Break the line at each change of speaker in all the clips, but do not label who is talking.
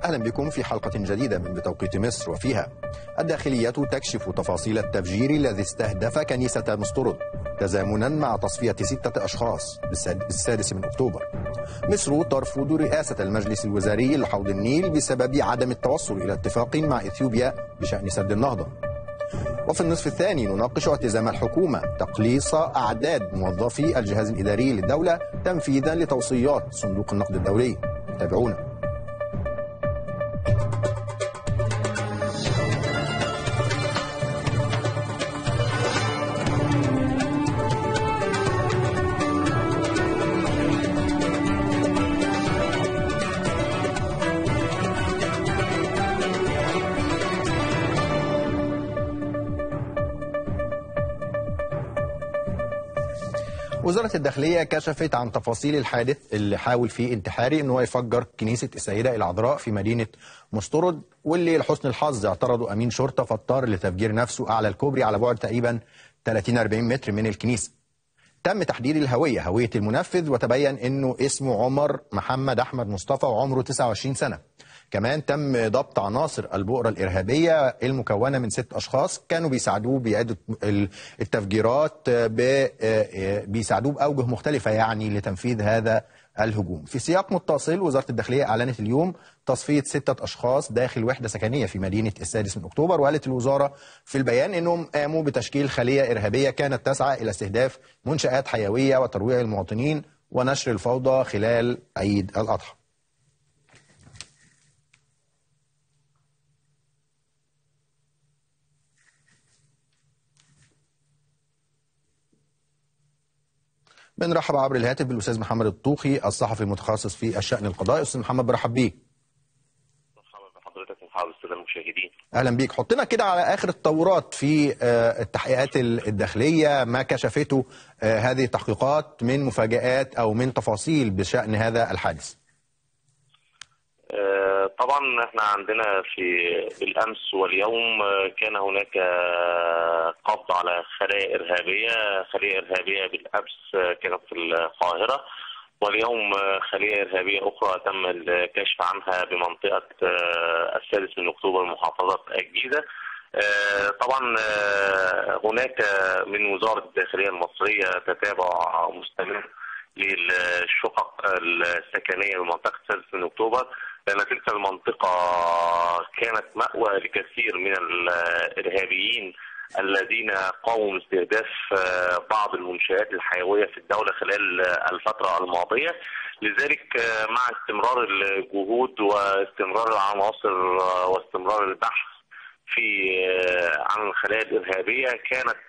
أهلا بكم في حلقة جديدة من بتوقيت مصر وفيها الداخلية تكشف تفاصيل التفجير الذي استهدف كنيسة مسترد تزامنا مع تصفية ستة أشخاص بالسادس من أكتوبر مصر ترفض رئاسة المجلس الوزاري لحوض النيل بسبب عدم التوصل إلى اتفاق مع إثيوبيا بشأن سد النهضة وفي النصف الثاني نناقش التزام الحكومة تقليص أعداد موظفي الجهاز الإداري للدولة تنفيذا لتوصيات صندوق النقد الدولي تابعونا وزارة الداخلية كشفت عن تفاصيل الحادث اللي حاول فيه انتحاري ان هو يفجر كنيسة السيدة العذراء في مدينة مسترد واللي لحسن الحظ اعترضوا امين شرطة فاضطر لتفجير نفسه اعلى الكوبري على بعد تقريبا 30 40 متر من الكنيسة. تم تحديد الهوية هوية المنفذ وتبين انه اسمه عمر محمد احمد مصطفى وعمره 29 سنة. كمان تم ضبط عناصر البؤرة الإرهابية المكونة من ست أشخاص كانوا بيساعدوه بإعادة التفجيرات بيساعدوه بأوجه مختلفة يعني لتنفيذ هذا الهجوم في سياق متصل وزارة الداخلية أعلنت اليوم تصفية ستة أشخاص داخل وحدة سكنية في مدينة السادس من أكتوبر وقالت الوزارة في البيان أنهم قاموا بتشكيل خلية إرهابية كانت تسعى إلى استهداف منشآت حيوية وترويع المواطنين ونشر الفوضى خلال عيد الأضحى بنرحب عبر الهاتف بالاستاذ محمد الطوخي الصحفي المتخصص في الشان القضائي استاذ محمد برحب بيك
مرحبا بحضرتك ومرحبا بالساده المشاهدين
اهلا بيك حطنا كده على اخر التطورات في التحقيقات الداخليه ما كشفته هذه التحقيقات من مفاجات او من تفاصيل بشان هذا الحادث
طبعا احنا عندنا في بالامس واليوم كان هناك قبض على خلايا ارهابيه، خليه ارهابيه بالامس كانت في القاهره واليوم خليه ارهابيه اخرى تم الكشف عنها بمنطقه السادس من اكتوبر محافظه الجيزه. طبعا هناك من وزاره الداخليه المصريه تتابع مستمر للشقق السكنيه بمنطقه السادس من اكتوبر لأن تلك المنطقة كانت مأوى لكثير من الإرهابيين الذين قاموا باستهداف بعض المنشآت الحيوية في الدولة خلال الفترة الماضية لذلك مع استمرار الجهود واستمرار العناصر واستمرار البحث في عن الخلايا الإرهابية كانت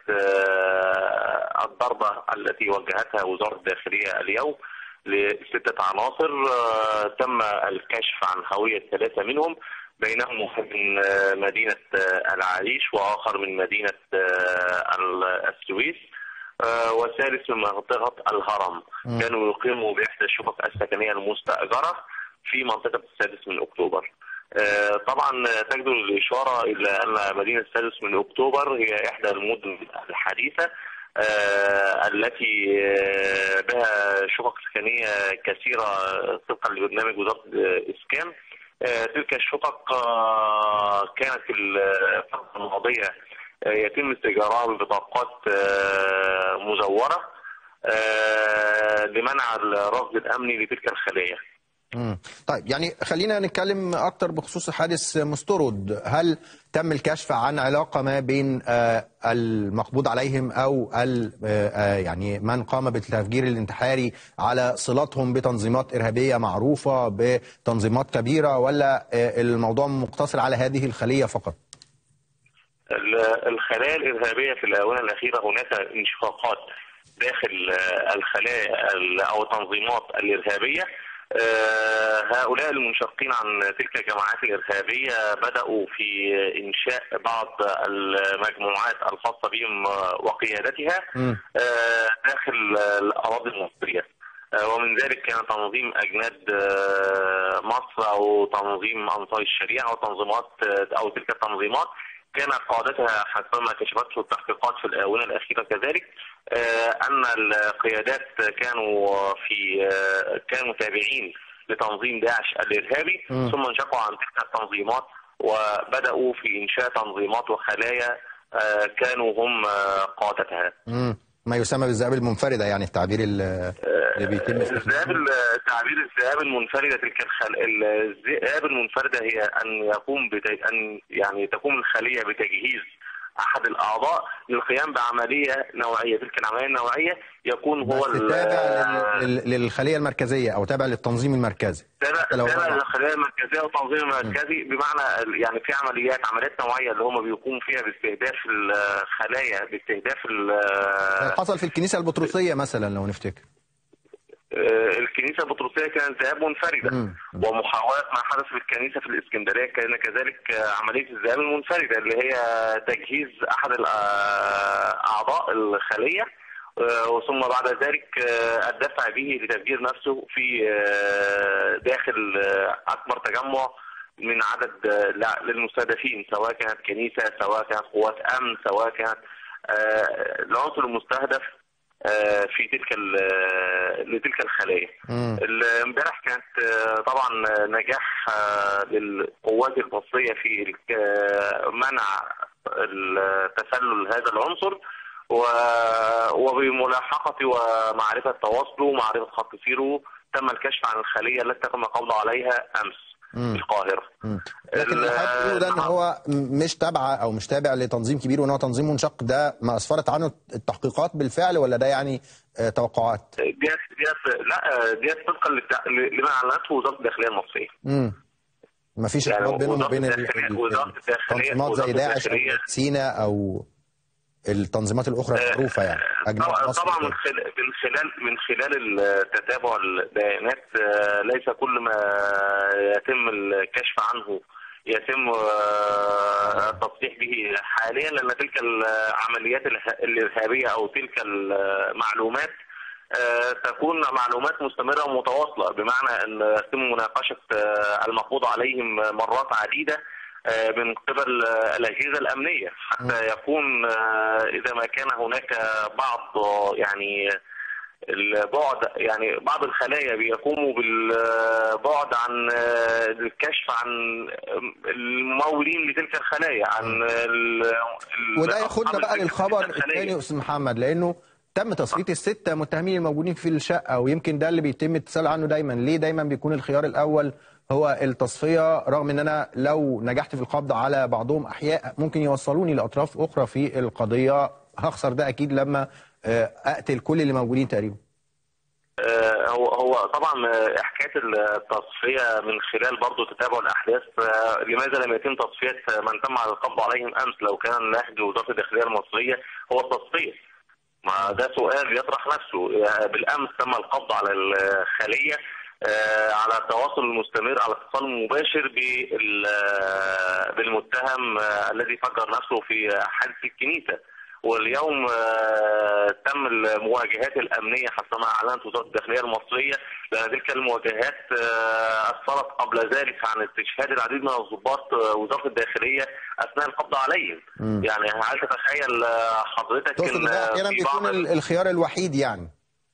الضربة التي وجهتها وزارة الداخلية اليوم لستة عناصر تم الكشف عن هوية ثلاثة منهم بينهم واحد من مدينة العريش وآخر من مدينة السويس وثالث من منطقة الهرم كانوا يقيموا بإحدى الشقق السكنية المستأجرة في منطقة السادس من أكتوبر طبعا تجدر الإشارة إلى أن مدينة السادس من أكتوبر هي إحدى المدن الحديثة آه التي آه بها شقق سكنيه كثيره طبقا لبرنامج وزاره الاسكان آه تلك الشقق كانت في الفتره الماضيه يتم استئجارها ببطاقات مزوره لمنع الرصد الامني لتلك الخلايا.
مم. طيب يعني خلينا نتكلم اكتر بخصوص حادث مسترد هل تم الكشف عن علاقه ما بين المقبوض عليهم او يعني من قام بالتفجير الانتحاري على صلاتهم بتنظيمات ارهابيه معروفه بتنظيمات كبيره ولا الموضوع مقتصر على هذه الخليه فقط؟
الخلايا الارهابيه في الاونه الاخيره هناك انشقاقات داخل الخلايا او التنظيمات الارهابيه هؤلاء المنشقين عن تلك الجماعات الإرهابية بدأوا في إنشاء بعض المجموعات الخاصة بهم وقيادتها داخل الأراضي المصرية ومن ذلك كان تنظيم أجناد مصر أو تنظيم أنصار الشريعة وتنظيمات أو تلك التنظيمات كان قادتها حسب ما كشفته التحقيقات في الآونة الأخيرة كذلك أن القيادات كانوا في كانوا تابعين لتنظيم داعش الارهابي
مم.
ثم انشقوا عن تلك التنظيمات وبداوا في انشاء تنظيمات وخلايا آه، كانوا هم آه، قادتها
مم. ما يسمى بالذئاب المنفرده يعني التعبير ال- اللي بيتم
الذئاب
استخدامه
تعبير الذئاب المنفرده تلك الخل... الذئاب المنفرده هي ان يقوم بت... ان يعني تقوم الخليه بتجهيز احد الاعضاء للقيام بعمليه نوعيه تلك العمليه النوعيه يكون هو
بس
ال-
تابع لل- لل- للخليه المركزيه او تابع للتنظيم المركزي
تابع
حتى لو
تابع
هو-
للخلايا المركزيه والتنظيم المركزي بمعنى ال- يعني في عمليات عمليات نوعيه اللي هم بيقوموا فيها باستهداف الخلايا باستهداف ال-
زي حصل في الكنيسه البطرسيه مثلا لو نفتكر
آه، الكنيسه البطرسيه كانت ذئاب منفرده
مم.
ومحاولات ما حدث في الكنيسه في الاسكندريه كان كذلك آه، عمليه الذئاب المنفرده اللي هي تجهيز احد الأ- اعضاء الخليه آه، ثم بعد ذلك آه، الدفع به لتفجير نفسه في آه، داخل آه، اكبر تجمع من عدد آه، لا- للمستهدفين سواء كانت كنيسه سواء كانت قوات امن سواء كانت آه، العنصر المستهدف آه، في تلك ال- لتلك الخلايا.
مم.
ال- امبارح كانت آه، طبعا آه، نجاح آه، للقوات المصريه في الك- آه، منع ال- تسلل هذا العنصر و- وبملاحقه ومعرفه تواصله ومعرفه خط سيره تم الكشف عن الخليه التي تم القبض عليها امس
مم.
في القاهره.
مم. لكن
ال-
اللي حضرتك بتقوله ده ان هو م- مش تابعه او مش تابع لتنظيم كبير وان هو تنظيم منشق ده ما اسفرت عنه التحقيقات بالفعل ولا ده يعني آه، توقعات؟
ديت ديت لا ديت طبقا للت- لما اعلنته وزاره الداخليه المصريه.
امم ما فيش
يعني
ارتباط بينهم
وزارة
وبين ال-
الداخلية-
ال-
وزارة الداخلية-
التنظيمات زي
وزارة
داعش او
الداخلية-
سينا او التنظيمات الاخرى المعروفه يعني اجنبي
طبعا
مصر
طبعا من
وكده.
خلال من خلال من خلال التتابع البيانات آه، ليس كل ما يتم الكشف عنه يتم آه، التصريح به حاليا لان تلك العمليات اله- الارهابيه او تلك المعلومات آه، تكون معلومات مستمره ومتواصله بمعنى ان يتم مناقشه آه، المقبوض عليهم مرات عديده آه، من قبل آه، الاجهزه الامنيه حتى يكون آه، اذا ما كان هناك بعض آه، يعني البعد يعني بعض الخلايا بيقوموا بالبعد عن آه، الكشف عن الممولين لتلك الخلايا عن ال- ال-
وده ياخدنا
أصحاب
بقى
تلك
للخبر
الخلايا.
الثاني يا استاذ محمد لانه تم تصفيه الستة متهمين الموجودين في الشقة ويمكن ده اللي بيتم اتصال عنه دايما ليه دايما بيكون الخيار الأول هو التصفية رغم ان انا لو نجحت في القبض على بعضهم احياء ممكن يوصلوني لأطراف أخرى في القضية هخسر ده أكيد لما آه، أقتل كل اللي موجودين تقريبا
آه، هو هو طبعا آه، حكايه التصفيه من خلال برضه تتابع الاحداث آه، لماذا لم يتم تصفيه من تم القبض عليهم امس لو كان نهج وزاره الداخليه المصريه هو التصفيه ما ده سؤال يطرح نفسه آه، بالامس تم القبض على الخليه آه، على التواصل المستمر على اتصال مباشر بال- آه، بالمتهم آه، الذي فجر نفسه في حادث الكنيسه واليوم آه، تم المواجهات الامنيه حسب ما اعلنت وزاره الداخليه المصريه لان تلك المواجهات آه، اسفرت قبل ذلك عن استشهاد العديد من الضباط آه، وزاره الداخليه اثناء القبض عليهم
مم.
يعني هل تتخيل آه، حضرتك
تقصد
ان
ده
آه،
أحيانا
في
بيكون
بعض
ال- الخيار الوحيد يعني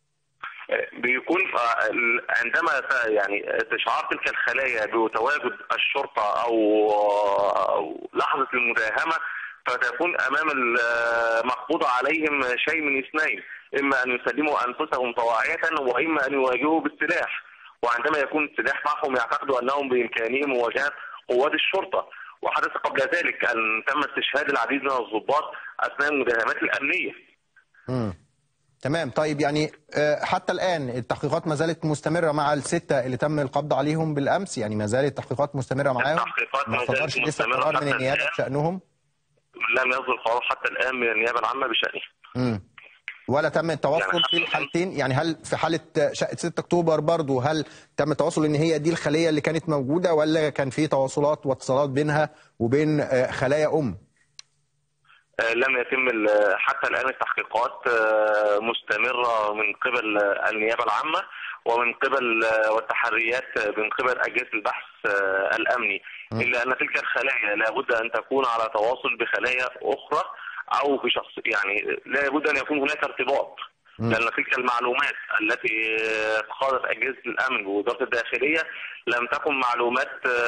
بيكون آه، ال- عندما ت- يعني تشعر تلك الخلايا بتواجد الشرطه او أو لحظه المداهمه فتكون امام المقبوض عليهم شيء من اثنين اما ان يسلموا انفسهم طواعيه واما ان يواجهوا بالسلاح وعندما يكون السلاح معهم يعتقدوا انهم بامكانهم مواجهه قوات الشرطه وحدث قبل ذلك ان تم استشهاد العديد من الضباط اثناء المداهمات الامنيه
مم. تمام طيب يعني آه، حتى الآن التحقيقات ما زالت مستمرة مع الستة اللي تم القبض عليهم بالأمس يعني ما زالت التحقيقات مستمرة معاهم
التحقيقات
ما
ما زالت
صدرش لسه
مستمرة
قرار
حتى
من النيابة
الآن.
بشأنهم
لم يصدر قرار حتى الان من النيابه العامه بشانه
مم. ولا تم التواصل
يعني
في الحالتين يعني هل في حالة شقة 6 أكتوبر برضو هل تم التواصل إن هي دي الخلية اللي كانت موجودة ولا كان في تواصلات واتصالات بينها وبين آه، خلايا أم
آه، لم يتم ال- حتى الان التحقيقات آه، مستمره من قبل آه، النيابه العامه ومن قبل آه، والتحريات آه، من قبل اجهزه البحث آه، الامني الا ان تلك الخلايا لابد ان تكون على تواصل بخلايا اخرى او بشخص يعني لا بد ان يكون هناك ارتباط لان تلك المعلومات التي قادت اجهزه الامن ووزاره الداخليه لم تكن معلومات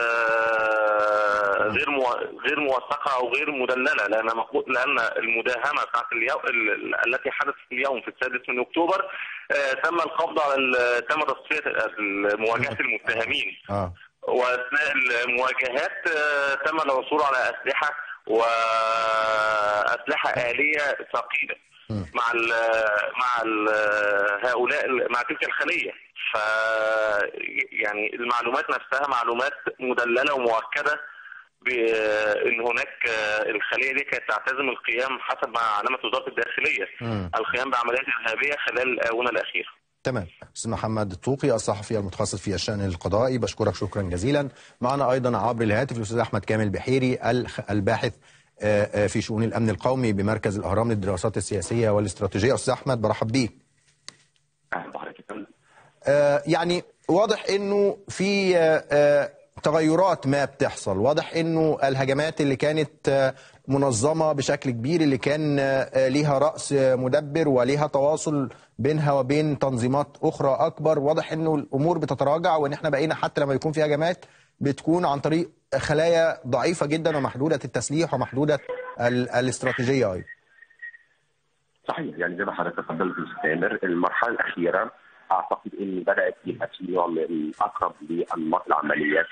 آه، غير مو- غير موثقه او غير مدلله لان مقبو- لان المداهمه بتاعت اليوم ال- ال- التي حدثت اليوم في السادس من اكتوبر آه، تم القبض على ال- تم تصفيه مواجهه المتهمين
اه
واثناء المواجهات آه، تم العثور على اسلحه واسلحه اليه ثقيله مع ال مع ال هؤلاء مع تلك الخليه ف يعني المعلومات نفسها معلومات مدلله ومؤكده بان هناك آه، الخليه دي كانت تعتزم القيام حسب ما علمت وزاره الداخليه
مم.
القيام بعمليات ارهابيه خلال الاونه الاخيره
تمام استاذ محمد الطوقي الصحفي المتخصص في الشان القضائي بشكرك شكرا جزيلا معنا ايضا عبر الهاتف الاستاذ احمد كامل بحيري الخ- الباحث آه، آه، في شؤون الامن القومي بمركز الاهرام للدراسات السياسيه والاستراتيجيه استاذ احمد برحب بيك
اهلا بحضرتك يا فندم.
آه، يعني واضح انه في آه، آه، تغيرات ما بتحصل واضح انه الهجمات اللي كانت آه، منظمه بشكل كبير اللي كان آه، ليها راس آه، مدبر وليها تواصل بينها وبين تنظيمات اخرى اكبر واضح انه الامور بتتراجع وان احنا بقينا حتى لما يكون في هجمات بتكون عن طريق خلايا ضعيفه جدا ومحدوده التسليح ومحدوده ال- الاستراتيجيه ايضا
صحيح يعني زي ما حضرتك تفضلت استاذ تامر المرحله الاخيره اعتقد ان بدات فيها في نوع من الاقرب لانماط العمليات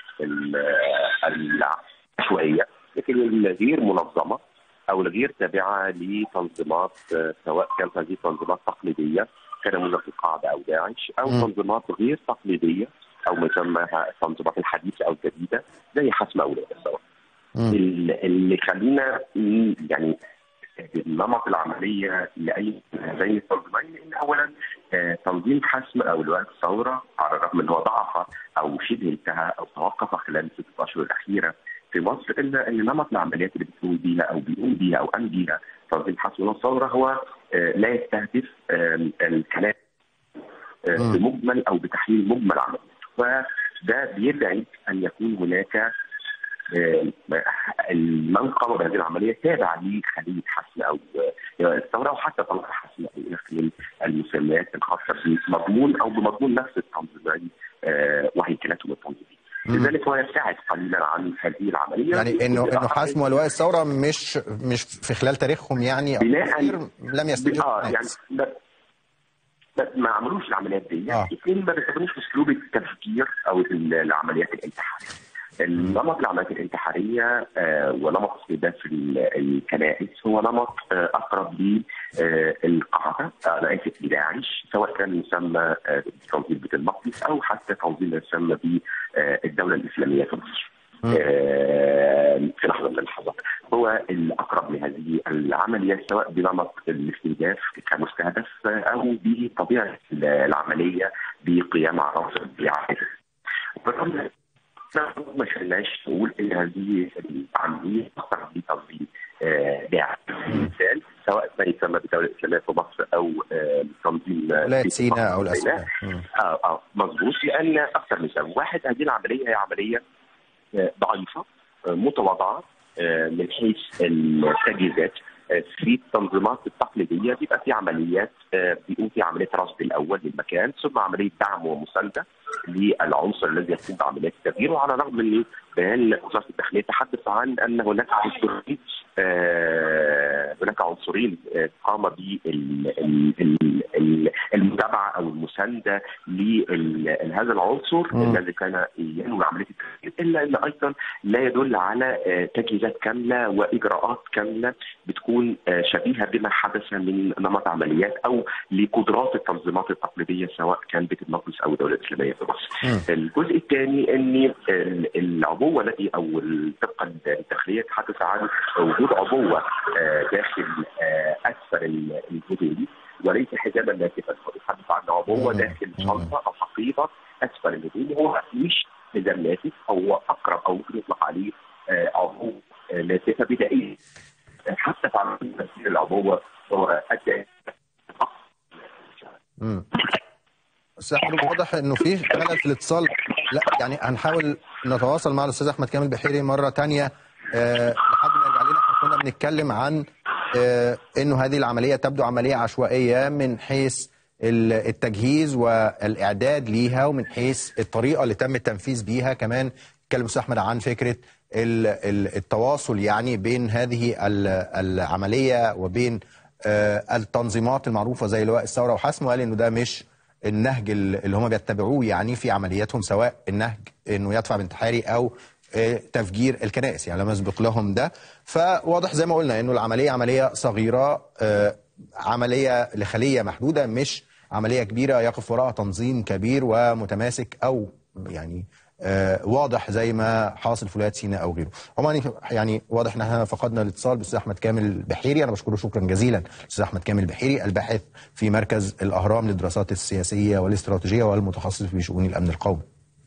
ال- العشوائيه لكن الغير منظمه او الغير تابعه لتنظيمات آه، سواء كانت هذه تنظيمات تقليديه كنموذج القاعده او داعش او
مم.
تنظيمات غير تقليديه او ما يسمى التنظيمات الحديثه او الجديده زي حسم اولاد الثوره.
مم.
ال- اللي خلينا ن- يعني نمط العمليه لاي من هذين التنظيمين ان اولا آه، تنظيم حسم اولويات الثوره على الرغم ان هو ضعف او شبه انتهى او توقف خلال الست اشهر الاخيره في مصر الا ان نمط العمليات اللي بتقوم بيها او بيقوم بيها او قام بيها تنظيم حسم الثوره هو آه، لا يستهدف آم، الكلام آه،
مم.
بمجمل او بتحليل مجمل عمليات فده بيبعد ان يكون هناك آه، من قام بهذه العمليه تابع لخليه حسم او آه، الثوره وحتى طلع حسم او الى آخره من المسميات الخاصه بمضمون او بمضمون نفس التنظيمين آه، وهيكلتهم التنظيميه.
مم.
لذلك هو يبتعد قليلا عن هذه العمليه
يعني انه انه حسم ولواء الثوره مش مش في خلال تاريخهم يعني أو
بناء-
كتير لم يستجيب
اه يعني ما, ما- ما عملوش العمليات دي
آه.
اثنين ما بيستخدموش اسلوب التفكير او ال- العمليات الانتحاريه النمط العمليات الانتحاريه آه ونمط استهداف ال- الكنائس هو نمط آه اقرب للقاعده آه انا اسف لداعش سواء كان يسمى آه تنظيم بيت المقدس او حتى تنظيم يسمى بالدوله الاسلاميه في مصر. آه، في لحظه من اللحظات هو الاقرب لهذه العمليه سواء بنمط الاستهداف كمستهدف او بطبيعه العمليه بقيام عناصر بعائله. بالرغم ما خلناش نقول ان هذه العمليه اقرب لتنظيم آه، داعش مثال سواء ما يسمى بالدوله الاسلاميه في مصر او آه، تنظيم
ولايه
في
سيناء او
مصر.
الاسماء مم.
اه اه مظبوط لان اكثر من سبب، واحد هذه العمليه هي عمليه آه، ضعيفه آه، متواضعه آه، من حيث التجهيزات آه، في التنظيمات التقليديه بيبقى في عمليات آه، بيقوم في عمليه رصد الاول للمكان ثم عمليه دعم ومسانده للعنصر الذي يقوم بعمليات التغيير وعلى الرغم من بيان وزاره الداخليه تحدث عن ان هناك عنصرين آه، هناك عنصرين آه، قام بالمتابعه او المسانده لهذا العنصر
مم.
الذي كان ينوي عمليه التغيير الا ان ايضا لا يدل على آه، تجهيزات كامله واجراءات كامله بتكون آه، شبيهه بما حدث من نمط عمليات او لقدرات التنظيمات التقليديه سواء كان بيت المقدس او الدوله الاسلاميه في مصر.
مم.
الجزء الثاني ان ال- العبوه التي او طبقا للداخليه تحدث عن وجود عبوه آه، داخل آه، اسفل ال- الهدوم وليس حزاما ناسفا هو بيتحدث عن عبوه
مم.
داخل
مم.
شنطه او حقيبه اسفل الهدوم هو مش حزام ناسف هو اقرب او ممكن يطلق عليه آه، عبوه آه، ناسفه بدائيه حتى في عمليه تسيير العبوه هو ادى
مم. استاذ احمد واضح انه في خلل في الاتصال لا يعني هنحاول نتواصل مع الاستاذ احمد كامل بحيري مره تانية آه، لحد ما يرجع لنا احنا كنا بنتكلم عن آه، انه هذه العمليه تبدو عمليه عشوائيه من حيث ال- التجهيز والاعداد ليها ومن حيث الطريقه اللي تم التنفيذ بيها كمان اتكلم استاذ احمد عن فكره ال- ال- التواصل يعني بين هذه ال- العمليه وبين آه، التنظيمات المعروفه زي لواء الثوره وحسم وقال انه ده مش النهج ال- اللي هم بيتبعوه يعني في عملياتهم سواء النهج انه يدفع بانتحاري او آه، تفجير الكنائس يعني لم يسبق لهم ده فواضح زي ما قلنا انه العمليه عمليه صغيره آه، عمليه لخليه محدوده مش عمليه كبيره يقف وراءها تنظيم كبير ومتماسك او يعني آه، واضح زي ما حاصل في ولايات سيناء او غيره. عموما يعني واضح ان احنا فقدنا الاتصال بالاستاذ احمد كامل البحيري انا بشكره شكرا جزيلا الاستاذ احمد كامل البحيري الباحث في مركز الاهرام للدراسات السياسيه والاستراتيجيه والمتخصص في شؤون الامن القومي.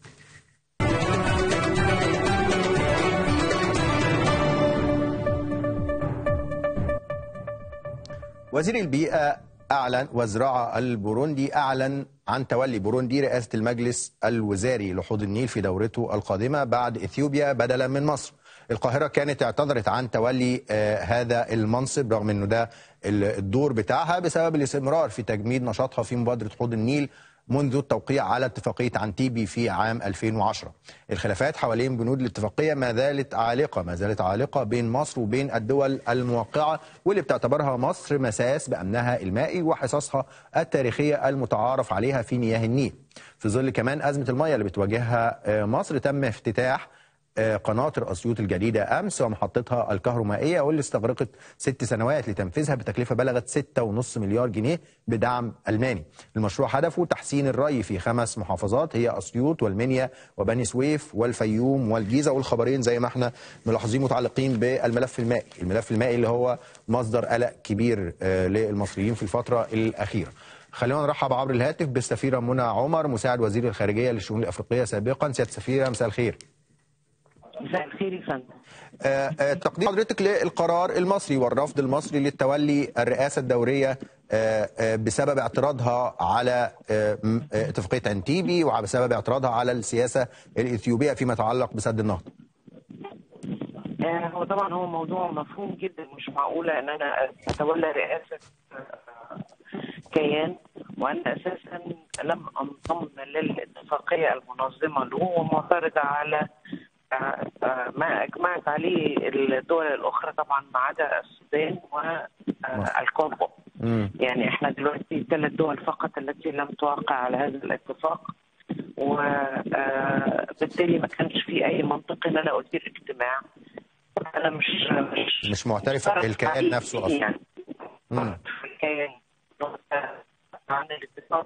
وزير البيئة أعلن والزراعة البوروندي أعلن عن تولي بوروندي رئاسة المجلس الوزاري لحوض النيل في دورته القادمة بعد إثيوبيا بدلا من مصر القاهرة كانت اعتذرت عن تولي آه هذا المنصب رغم أنه ده ال- الدور بتاعها بسبب الاستمرار في تجميد نشاطها في مبادرة حوض النيل منذ التوقيع على اتفاقية عنتيبي في عام 2010 الخلافات حوالين بنود الاتفاقية ما زالت عالقة ما زالت عالقة بين مصر وبين الدول الموقعة واللي بتعتبرها مصر مساس بأمنها المائي وحصصها التاريخية المتعارف عليها في مياه النيل في ظل كمان أزمة المياه اللي بتواجهها آه، مصر تم افتتاح آه، قناطر اسيوط الجديده امس ومحطتها الكهرومائيه واللي استغرقت ست سنوات لتنفيذها بتكلفه بلغت 6.5 مليار جنيه بدعم الماني. المشروع هدفه تحسين الري في خمس محافظات هي اسيوط والمنيا وبني سويف والفيوم والجيزه والخبرين زي ما احنا ملاحظين متعلقين بالملف المائي، الملف المائي اللي هو مصدر قلق كبير آه، للمصريين في الفتره الاخيره. خلينا نرحب عبر الهاتف بالسفيره منى عمر مساعد وزير الخارجيه للشؤون الافريقيه سابقا سياده السفيره مساء الخير.
مساء الخير يا فندم
آه، آه، تقديم حضرتك للقرار المصري والرفض المصري للتولي الرئاسة الدورية آه، آه، بسبب اعتراضها على آه، م- آه، اتفاقية انتيبي وبسبب اعتراضها على السياسة الإثيوبية فيما يتعلق بسد النهضة
آه هو طبعا هو موضوع مفهوم جدا مش معقوله ان انا اتولى رئاسه آه، كيان وانا اساسا لم انضم للاتفاقيه المنظمه له ومعترضه على آه، آه، ما اجمعت عليه الدول الاخرى طبعا ما عدا السودان والكونغو
مم.
يعني احنا دلوقتي ثلاث دول فقط التي لم توقع على هذا الاتفاق وبالتالي ما كانش في اي منطق ان انا ادير اجتماع انا مش مش
مش معترفة بالكيان نفسه أصلا
يعني
مم.
الكيان عن الاتفاق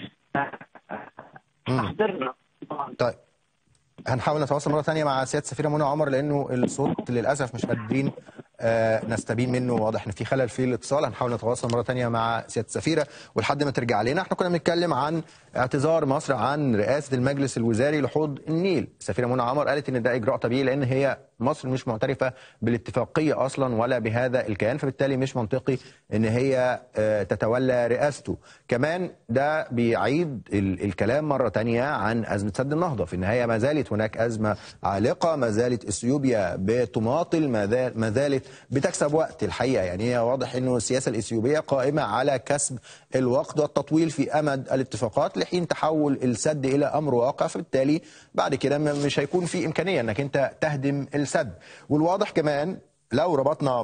مم.
حضرنا طبعا
طيب هنحاول نتواصل مرة ثانية مع سيادة السفيرة منى عمر لأنه الصوت للأسف مش قادرين آه، نستبين منه واضح ان في خلل في الاتصال هنحاول نتواصل مره ثانيه مع سياده السفيره ولحد ما ترجع لنا احنا كنا بنتكلم عن اعتذار مصر عن رئاسه المجلس الوزاري لحوض النيل السفيره منى عمر قالت ان ده اجراء طبيعي لان هي مصر مش معترفه بالاتفاقيه اصلا ولا بهذا الكيان فبالتالي مش منطقي ان هي آه، تتولى رئاسته كمان ده بيعيد ال- الكلام مره ثانيه عن ازمه سد النهضه في النهايه ما زالت هناك ازمه عالقه ما زالت اثيوبيا بتماطل ما زال- ما زالت بتكسب وقت الحقيقه يعني هي واضح انه السياسه الاثيوبيه قائمه على كسب الوقت والتطويل في امد الاتفاقات لحين تحول السد الى امر واقع فبالتالي بعد كده م- مش هيكون في امكانيه انك انت تهدم السد والواضح كمان لو ربطنا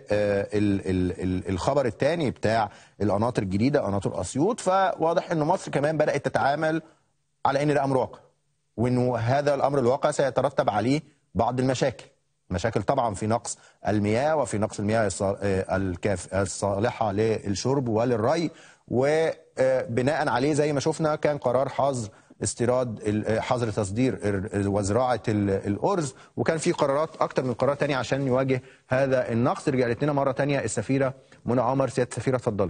بالخبر الثاني بتاع القناطر الجديده قناطر اسيوط فواضح ان مصر كمان بدات تتعامل على ان ده امر واقع وانه هذا الامر الواقع سيترتب عليه بعض المشاكل مشاكل طبعا في نقص المياه وفي نقص المياه الص- آه، الكاف- الصالحه للشرب وللري وبناء عليه زي ما شفنا كان قرار حظر استيراد ال- آه، حظر تصدير ال- ال- وزراعه ال- الارز وكان في قرارات اكتر من قرار تاني عشان يواجه هذا النقص رجعت لنا مره تانية السفيره منى عمر سياده السفيره اتفضلي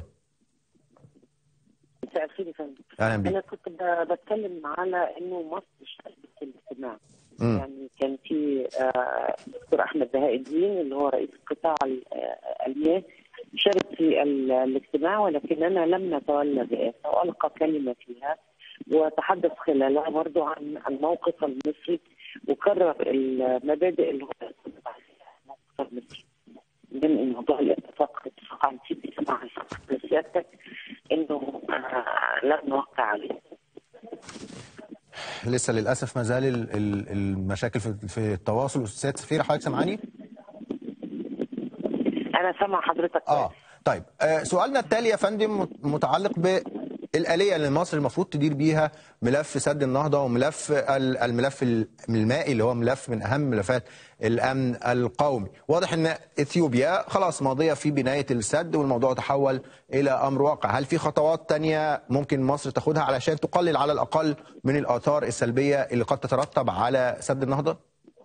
مساء الخير يا فندم
اهلا بيك
انا كنت ب- بتكلم على انه مصر شاركت في الاجتماع
مم.
يعني كان في آه، دكتور احمد بهاء الدين اللي هو رئيس قطاع ال- آه، المياه شارك في ال- الاجتماع ولكننا لم نتولى الرئاسه والقى كلمه فيها وتحدث خلالها برضو عن الموقف المصري وكرر المبادئ اللي هو الموقف المصري من من موضوع الاتفاق الاتفاق عن تيبي مع سيادتك انه آه لم نوقع عليه
لسه للاسف ما زال ال- ال- المشاكل في في التواصل استاذ سفير حضرتك سامعاني؟
انا سامع حضرتك
اه
كويس.
طيب آه سؤالنا التالي يا فندم مت- متعلق بالآلية اللي مصر المفروض تدير بيها ملف سد النهضة وملف ال- الملف المائي اللي هو ملف من أهم ملفات الأمن القومي واضح أن إثيوبيا خلاص ماضية في بناية السد والموضوع تحول إلى أمر واقع هل في خطوات تانية ممكن مصر تاخدها علشان تقلل على الأقل من الآثار السلبية اللي قد تترتب على سد النهضة؟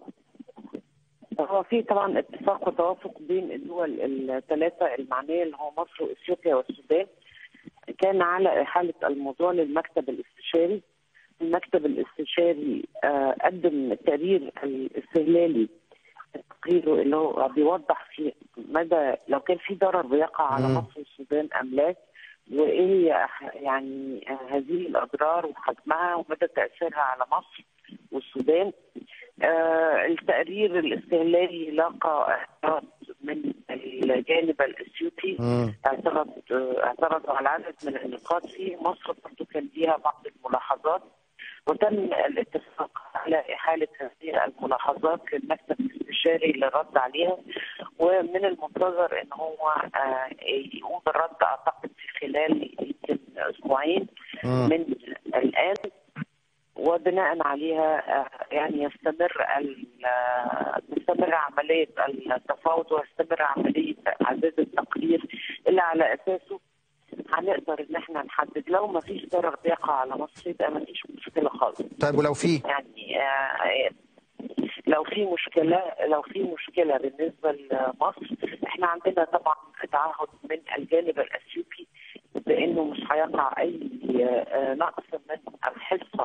هو في طبعا اتفاق وتوافق بين الدول الثلاثه المعنيه اللي هو مصر واثيوبيا والسودان كان على احاله الموضوع للمكتب الاستشاري المكتب الاستشاري آه، قدم التقرير الاستهلالي تقريره اللي هو بيوضح في مدى لو كان في ضرر بيقع على
مم.
مصر والسودان ام لا وايه هي أح- يعني آه، هذه الاضرار وحجمها ومدى تاثيرها على مصر والسودان آه التقرير الاستهلالي لاقى اعتراض من الجانب الاثيوبي
مم.
اعترض آه، اعترضوا على عدد من النقاط فيه مصر برضه كان فيها بعض الملاحظات وتم الاتفاق على إحالة هذه الملاحظات للمكتب الاستشاري للرد عليها ومن المنتظر أن هو آه، يقوم بالرد أعتقد في خلال يمكن أسبوعين
مم.
من الآن وبناء عليها آه، يعني يستمر ال- آه، تستمر عملية التفاوض ويستمر عملية إعداد التقرير اللي على أساسه هنقدر إن احنا نحدد لو ما فيش ضرر بيقع على مصر يبقى ما فيش مشكلة خالص
طيب ولو في
يعني آه، لو في مشكلة لو في مشكلة بالنسبة لمصر احنا عندنا طبعا تعهد من الجانب الأثيوبي بأنه مش هيقع أي آه، نقص من الحصة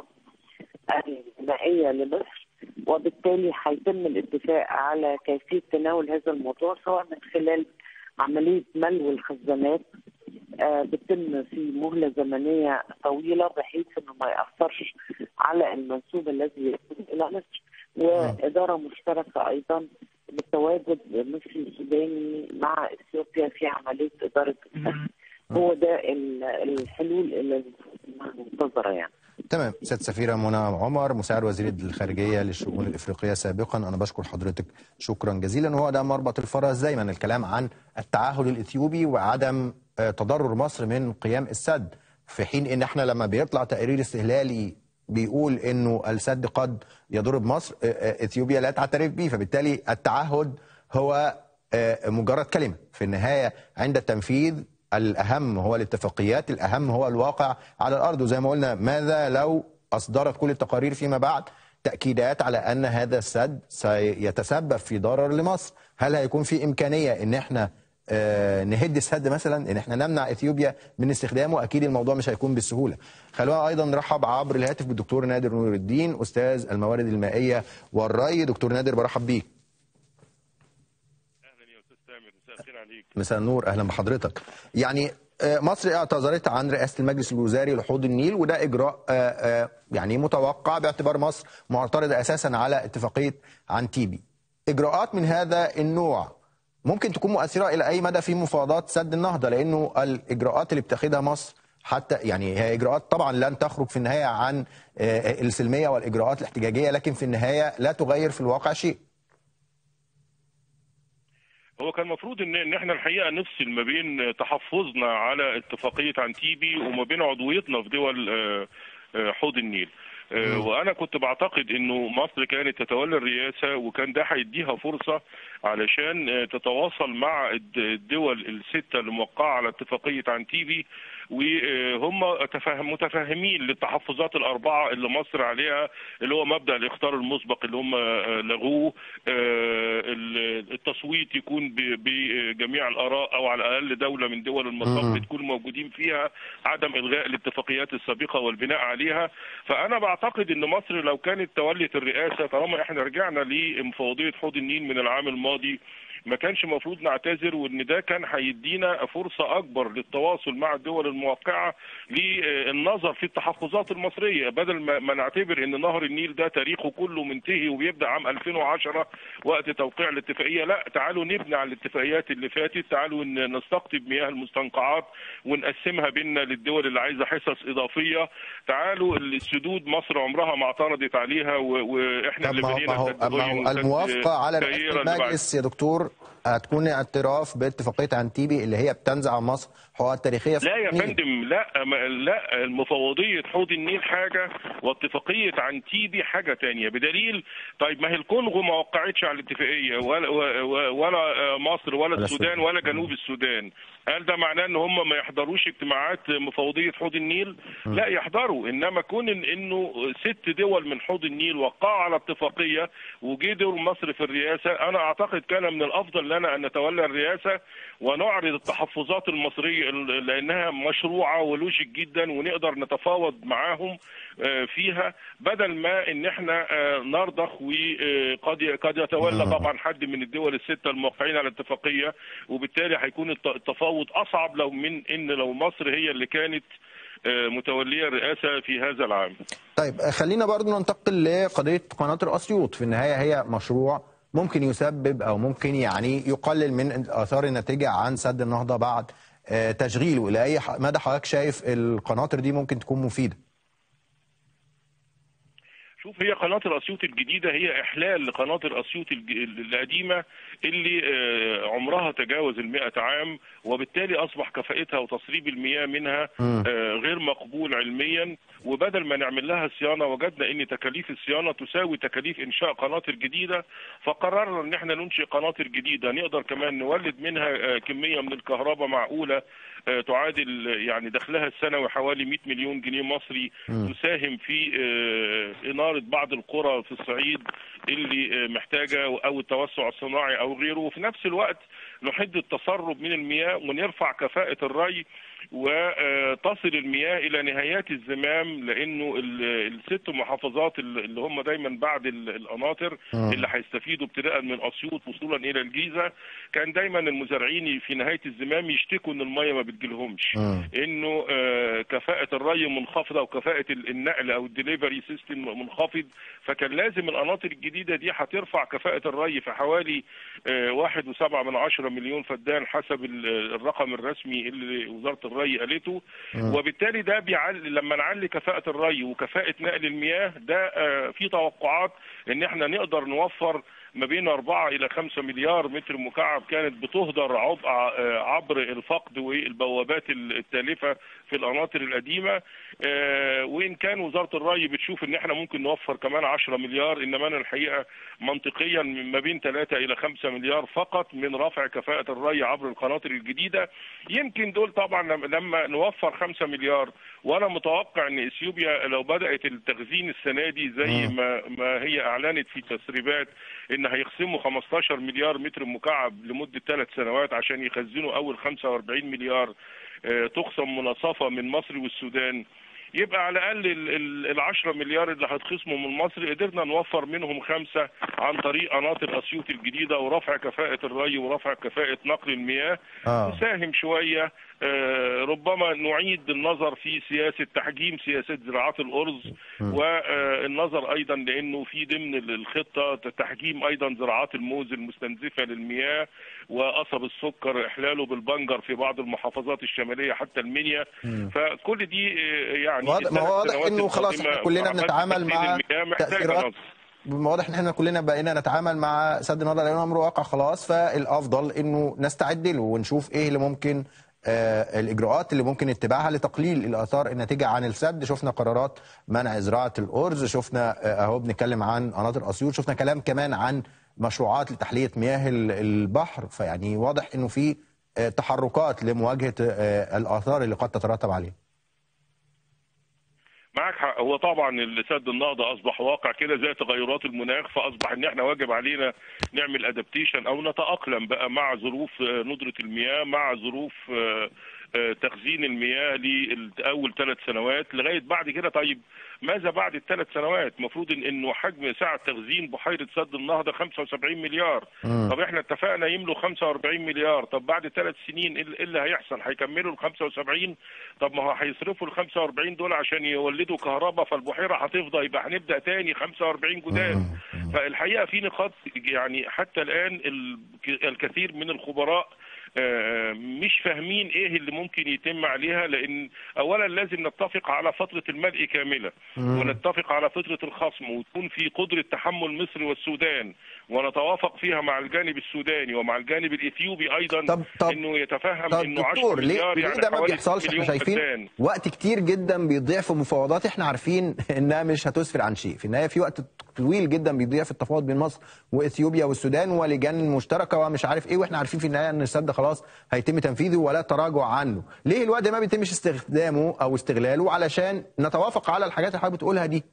المائية لمصر وبالتالي هيتم الاتفاق على كيفية تناول هذا الموضوع سواء من خلال عملية ملو الخزانات آه، بتتم في مهلة زمنية طويلة بحيث انه ما يأثرش على المنسوب الذي يكون إلى مصر وإدارة مشتركة أيضا بالتواجد مصري سوداني مع إثيوبيا في عملية إدارة السد هو ده ال- الحلول اللي المنتظرة يعني
تمام سيد سفيرة منى عمر مساعد وزير الخارجية للشؤون الإفريقية سابقا أنا بشكر حضرتك شكرا جزيلا وهو ده مربط الفرس دايما الكلام عن التعهد الإثيوبي وعدم آه، تضرر مصر من قيام السد في حين إن احنا لما بيطلع تقرير استهلالي بيقول انه السد قد يضر بمصر آه، آه، اثيوبيا لا تعترف به فبالتالي التعهد هو آه، مجرد كلمه في النهايه عند التنفيذ الاهم هو الاتفاقيات الاهم هو الواقع على الارض وزي ما قلنا ماذا لو اصدرت كل التقارير فيما بعد تاكيدات على ان هذا السد سيتسبب في ضرر لمصر هل هيكون في امكانيه ان احنا آه، نهد السد مثلا ان احنا نمنع اثيوبيا من استخدامه اكيد الموضوع مش هيكون بالسهوله خلونا ايضا نرحب عبر الهاتف بالدكتور نادر نور الدين استاذ الموارد المائيه والري دكتور نادر برحب بيك
اهلا يا استاذ تامر مساء الخير عليك
مساء النور اهلا بحضرتك يعني آه، مصر اعتذرت عن رئاسه المجلس الوزاري لحوض النيل وده اجراء آه، آه، يعني متوقع باعتبار مصر معترضه اساسا على اتفاقيه عن تيبي اجراءات من هذا النوع ممكن تكون مؤثره الى اي مدى في مفاوضات سد النهضه لانه الاجراءات اللي بتاخدها مصر حتى يعني هي اجراءات طبعا لن تخرج في النهايه عن آه، السلميه والاجراءات الاحتجاجيه لكن في النهايه لا تغير في الواقع شيء
هو كان المفروض ان ان احنا الحقيقه نفصل ما بين تحفظنا على اتفاقيه عن تيبي وما بين عضويتنا في دول آه، آه، حوض النيل آه، وانا كنت بعتقد انه مصر كانت تتولى الرئاسه وكان ده هيديها فرصه علشان آه، تتواصل مع الد- الدول السته اللي موقعه على اتفاقيه عن تيبي وهم تفهم متفاهمين للتحفظات الاربعه اللي مصر عليها اللي هو مبدا الاختيار المسبق اللي هم آه، لغوه آه، ال- التصويت يكون ب- بجميع الاراء او على الاقل دوله من دول المصب تكون موجودين فيها عدم الغاء الاتفاقيات السابقه والبناء عليها فانا بعتقد ان مصر لو كانت تولت الرئاسه طالما احنا رجعنا لمفوضيه حوض النيل من العام الماضي ما كانش المفروض نعتذر وان ده كان هيدينا فرصه اكبر للتواصل مع الدول الموقعه للنظر في التحفظات المصريه بدل ما, ما نعتبر ان نهر النيل ده تاريخه كله منتهي وبيبدا عام 2010 وقت توقيع الاتفاقيه لا تعالوا نبني على الاتفاقيات اللي فاتت تعالوا ن- نستقطب مياه المستنقعات ونقسمها بيننا للدول اللي عايزه حصص اضافيه تعالوا السدود مصر عمرها ما اعترضت عليها و- واحنا
طب
اللي
ما هو,
بنينا
ما هو,
سد
ما
دبي
هو
وسد
الموافقه على رئاسه
كايرا اللي بعد.
المجلس يا دكتور هتكون اعتراف باتفاقيه انتيبي اللي هي بتنزع عن مصر حقوقها التاريخيه في
لا يا
النيل.
فندم لا ما لا المفوضية حوض النيل حاجة واتفاقية عنتيبي حاجة تانية بدليل طيب ما هي الكونغو ما وقعتش على الاتفاقية ولا ولا, ولا مصر ولا
ولا
السودان
السودان.
ولا جنوب السودان هل ده معناه ان هم ما يحضروش اجتماعات مفوضية حوض النيل لا يحضروا انما كون إن انه ست دول من حوض النيل وقعوا على اتفاقية وجي دور مصر في الرئاسة انا اعتقد كان من الافضل لنا ان نتولى الرئاسة ونعرض التحفظات المصرية لانها مشروعة ولوجيك جدا ونقدر نتفاوض معاهم آه، فيها بدل ما ان احنا آه، نرضخ وقد قد يتولى طبعا حد من الدول الستة الموقعين على الاتفاقية وبالتالي هيكون الت- التفاوض اصعب لو من ان لو مصر هي اللي كانت آه، متولية الرئاسة في هذا العام
طيب خلينا برضو ننتقل لقضيه قناطر اسيوط في النهايه هي مشروع ممكن يسبب او ممكن يعني يقلل من الاثار الناتجه عن سد النهضه بعد آه، تشغيله الى اي ح- مدى حضرتك شايف القناطر دي ممكن تكون مفيده
شوف هي قناطر اسيوط الجديده هي احلال لقناطر اسيوط الج- القديمه اللي آه، عمرها تجاوز ال عام وبالتالي اصبح كفاءتها وتصريب المياه منها
مم.
آه، غير مقبول علميا وبدل ما نعمل لها صيانه وجدنا ان تكاليف الصيانه تساوي تكاليف انشاء قناطر جديده فقررنا ان احنا ننشئ قناطر جديده نقدر كمان نولد منها آه، كميه من الكهرباء معقوله آه، تعادل آه، يعني دخلها السنوي حوالي 100 مليون جنيه مصري تساهم في آه، إنارة بعض القرى في الصعيد اللي آه، محتاجة أو التوسع الصناعي أو غيره وفي نفس الوقت نحد التسرب من المياه ونرفع كفاءة الري وتصل المياه إلى نهايات الزمام لأنه ال- الست محافظات اللي هم دايما بعد ال- القناطر
مم.
اللي هيستفيدوا ابتداء من أسيوط وصولا إلى الجيزة كان دايما المزارعين في نهاية الزمام يشتكوا إن المياه ما بتجيلهمش
مم.
انه آه، كفاءه الري منخفضه وكفاءه ال- النقل او الدليفري سيستم منخفض فكان لازم القناطر الجديده دي هترفع كفاءه الري في حوالي آه، واحد وسبعة من عشرة مليون فدان حسب ال- الرقم الرسمي اللي وزاره الري قالته وبالتالي ده بيعلي لما نعلي كفاءه الري وكفاءه نقل المياه ده آه، في توقعات ان احنا نقدر نوفر ما بين 4 إلى 5 مليار متر مكعب كانت بتهدر عبء آه، عبر الفقد والبوابات التالفة في القناطر القديمة آه، وإن كان وزارة الري بتشوف إن إحنا ممكن نوفر كمان 10 مليار إنما أنا الحقيقة منطقيا ما بين 3 إلى 5 مليار فقط من رفع كفاءة الري عبر القناطر الجديدة يمكن دول طبعا لما- لما نوفر 5 مليار وأنا متوقع إن إثيوبيا لو بدأت التخزين السنة دي زي ما ما هي أعلنت في تسريبات ان هيقسموا 15 مليار متر مكعب لمده ثلاث سنوات عشان يخزنوا اول 45 مليار آه، تقسم مناصفه من مصر والسودان يبقى على الاقل ال 10 مليار اللي هتخصموا من مصر قدرنا نوفر منهم خمسه عن طريق قناطر اسيوط الجديده ورفع كفاءه الري ورفع كفاءه نقل المياه
آه.
نساهم شويه آه، ربما نعيد النظر في سياسه تحجيم سياسات زراعات الارز والنظر ايضا لانه في ضمن الخطه تحجيم ايضا زراعات الموز المستنزفه للمياه وقصب السكر احلاله بالبنجر في بعض المحافظات الشماليه حتى المنيا فكل دي آه، يعني
واضح- ما هو
الثلاث
واضح
سنوات
إنه خلاص
القادمة
إحنا كلنا
عملية
بنتعامل
تجديد
مع
المياه محتاجة
تأثيرات
نظر.
واضح ان احنا كلنا بقينا نتعامل مع سد النهضه لانه امر واقع خلاص فالافضل انه نستعد له ونشوف ايه اللي ممكن آه الاجراءات اللي ممكن اتباعها لتقليل الاثار الناتجه عن السد شفنا قرارات منع زراعه الارز شفنا آه، اهو بنتكلم عن قناطر اسيوط شفنا كلام كمان عن مشروعات لتحليه مياه ال- البحر فيعني واضح انه في آه، تحركات لمواجهه آه، الاثار اللي قد تترتب عليه
معك حق هو طبعا سد النهضه اصبح واقع كده زي تغيرات المناخ فاصبح ان احنا واجب علينا نعمل ادابتيشن او نتاقلم بقى مع ظروف آه، ندره المياه مع ظروف آه، آه، تخزين المياه لاول ثلاث سنوات لغايه بعد كده طيب ماذا بعد الثلاث سنوات المفروض إن انه حجم سعه تخزين بحيره سد النهضه 75 مليار طب احنا اتفقنا يملوا 45 مليار طب بعد ثلاث سنين ايه اللي- إيه اللي هيحصل هيكملوا ال 75 طب ما هو هيصرفوا ال 45 دول عشان يولدوا كهرباء فالبحيره هتفضى يبقى هنبدا تاني 45 جداد فالحقيقه في نقاط يعني حتى الان ال- الكثير من الخبراء آه، مش فاهمين ايه اللي ممكن يتم عليها لان اولا لازم نتفق على فتره الملء كامله ونتفق على فتره الخصم وتكون في قدره تحمل مصر والسودان ونتوافق فيها مع الجانب السوداني ومع الجانب الاثيوبي ايضا
طب- طب-
انه يتفهم
طب
انه 10
دكتور ليه,
مليار
ليه
يعني
ده ما
حوالي
بيحصلش احنا
مليون
شايفين
فدان.
وقت كتير جدا بيضيع في مفاوضات احنا عارفين انها مش هتسفر عن شيء في النهايه في وقت طويل جدا بيضيع في التفاوض بين مصر واثيوبيا والسودان ولجان مشتركه ومش عارف ايه واحنا عارفين في النهايه ان السد خلاص هيتم تنفيذه ولا تراجع عنه ليه الوقت ده ما بيتمش استخدامه او استغلاله علشان نتوافق على الحاجات اللي حضرتك بتقولها دي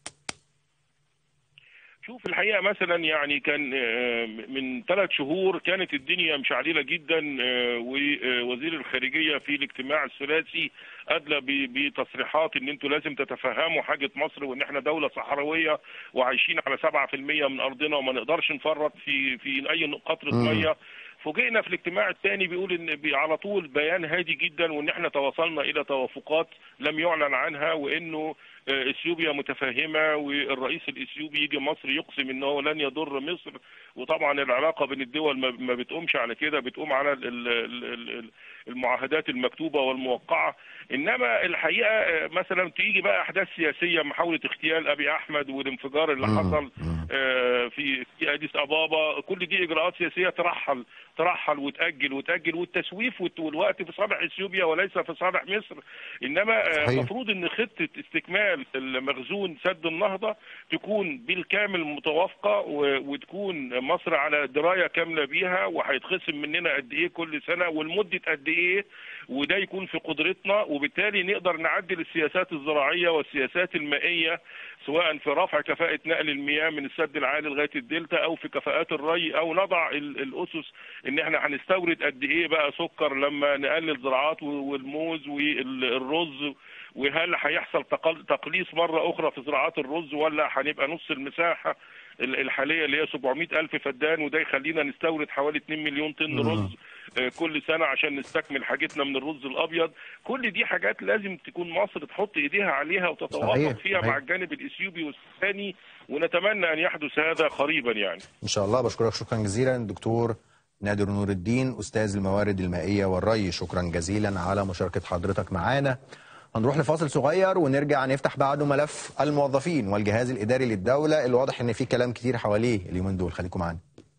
شوف الحقيقه مثلا يعني كان آه، من ثلاث شهور كانت الدنيا مشعلله جدا آه، ووزير الخارجيه في الاجتماع الثلاثي ادلى ب- بتصريحات ان انتوا لازم تتفهموا حاجه مصر وان احنا دوله صحراويه وعايشين على 7% من ارضنا وما نقدرش نفرط في في اي قطره ميه فوجئنا في الاجتماع الثاني بيقول ان بي- على طول بيان هادي جدا وان احنا توصلنا الى توافقات لم يعلن عنها وانه آه، اثيوبيا متفهمه والرئيس الاثيوبي يجي مصر يقسم ان هو لن يضر مصر وطبعا العلاقه بين الدول ما- ما بتقومش على كده بتقوم على ال- ال- ال- ال- المعاهدات المكتوبه والموقعه انما الحقيقه آه، مثلا تيجي بقى احداث سياسيه محاوله اغتيال ابي احمد والانفجار اللي حصل آه، في في اديس ابابا كل دي اجراءات سياسيه ترحل ترحل وتاجل وتاجل والتسويف والت- والوقت في صالح اثيوبيا وليس في صالح مصر انما آه،
صحيح.
المفروض ان خطه استكمال المخزون سد النهضه تكون بالكامل متوافقه و- وتكون مصر على درايه كامله بيها وهيتخصم مننا قد ايه كل سنه والمده قد ايه وده يكون في قدرتنا وبالتالي نقدر نعدل السياسات الزراعيه والسياسات المائيه سواء في رفع كفاءة نقل المياه من السد العالي لغاية الدلتا أو في كفاءات الري أو نضع ال- الأسس إن إحنا هنستورد قد إيه بقى سكر لما نقلل زراعات و- والموز والرز وهل هيحصل تقل- تقليص مرة أخرى في زراعات الرز ولا هنبقى نص المساحة ال- الحالية اللي هي 700 ألف فدان وده يخلينا نستورد حوالي 2 مليون طن رز آه، كل سنة عشان نستكمل حاجتنا من الرز الأبيض كل دي حاجات لازم تكون مصر تحط إيديها عليها وتتوافق
صحيح،
فيها
صحيح.
مع الجانب الإثيوبي والسوداني ونتمنى أن يحدث هذا قريبا يعني
ان شاء الله بشكرك شكرا جزيلا دكتور نادر نور الدين استاذ الموارد المائيه والري شكرا جزيلا على مشاركه حضرتك معانا هنروح لفاصل صغير ونرجع نفتح بعده ملف الموظفين والجهاز الاداري للدوله اللي واضح ان في كلام كتير حواليه اليومين دول خليكم معانا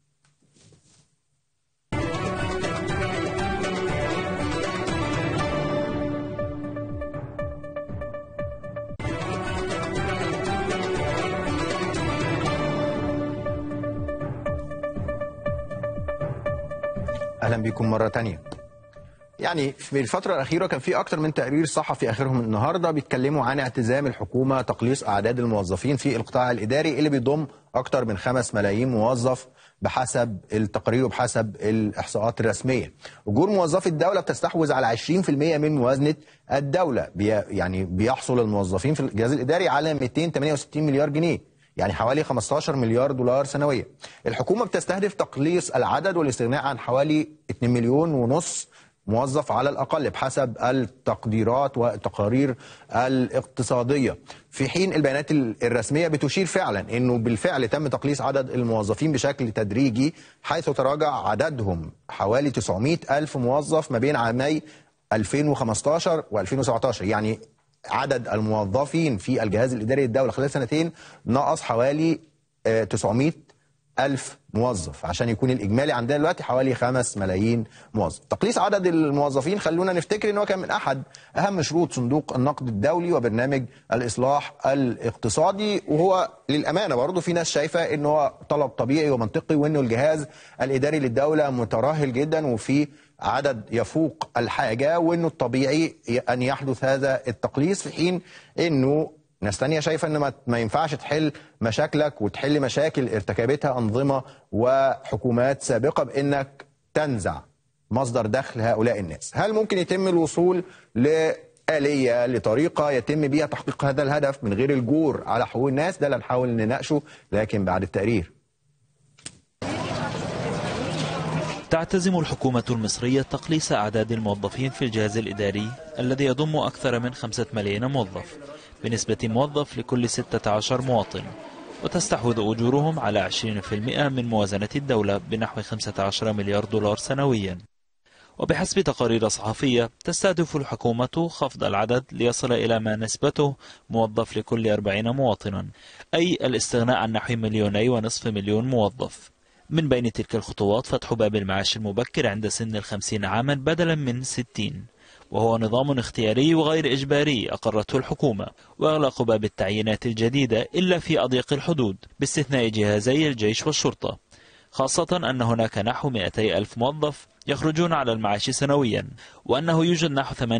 اهلا بكم مره تانية يعني في الفترة الأخيرة كان في أكتر من تقرير صحفي آخرهم النهاردة بيتكلموا عن اعتزام الحكومة تقليص أعداد الموظفين في القطاع الإداري اللي بيضم أكتر من خمس ملايين موظف بحسب التقرير وبحسب الإحصاءات الرسمية. أجور موظفي الدولة بتستحوذ على 20% من موازنة الدولة بي يعني بيحصل الموظفين في الجهاز الإداري على 268 مليار جنيه. يعني حوالي 15 مليار دولار سنويا الحكومة بتستهدف تقليص العدد والاستغناء عن حوالي 2 مليون ونص موظف على الأقل بحسب التقديرات والتقارير الاقتصادية في حين البيانات الرسمية بتشير فعلا أنه بالفعل تم تقليص عدد الموظفين بشكل تدريجي حيث تراجع عددهم حوالي 900 ألف موظف ما بين عامي 2015 و2017 يعني عدد الموظفين في الجهاز الإداري للدولة خلال سنتين نقص حوالي آه، 900 ألف موظف عشان يكون الإجمالي عندنا دلوقتي حوالي 5 ملايين موظف تقليص عدد الموظفين خلونا نفتكر ان هو كان من أحد أهم شروط صندوق النقد الدولي وبرنامج الإصلاح الاقتصادي وهو للأمانة برضه في ناس شايفة ان هو طلب طبيعي ومنطقي وانه الجهاز الإداري للدولة مترهل جدا وفي عدد يفوق الحاجة وانه الطبيعي ان يحدث هذا التقليص في حين انه ناس تانية شايفة ان ما- ما ينفعش تحل مشاكلك وتحل مشاكل ارتكبتها انظمة وحكومات سابقة بانك تنزع مصدر دخل هؤلاء الناس هل ممكن يتم الوصول لآلية لطريقة يتم بها تحقيق هذا الهدف من غير الجور على حقوق الناس ده اللي هنحاول نناقشه لكن بعد التقرير
تعتزم الحكومة المصرية تقليص أعداد الموظفين في الجهاز الإداري الذي يضم أكثر من خمسة ملايين موظف بنسبة موظف لكل 16 مواطن وتستحوذ أجورهم على 20% من موازنة الدولة بنحو 15 مليار دولار سنويا وبحسب تقارير صحفية تستهدف الحكومة خفض العدد ليصل إلى ما نسبته موظف لكل 40 مواطنا أي الاستغناء عن نحو مليوني ونصف مليون موظف من بين تلك الخطوات فتح باب المعاش المبكر عند سن الخمسين عاما بدلا من ستين وهو نظام اختياري وغير إجباري أقرته الحكومة وإغلاق باب التعيينات الجديدة إلا في أضيق الحدود باستثناء جهازي الجيش والشرطة خاصة أن هناك نحو 200 ألف موظف يخرجون على المعاش سنويا وأنه يوجد نحو 38%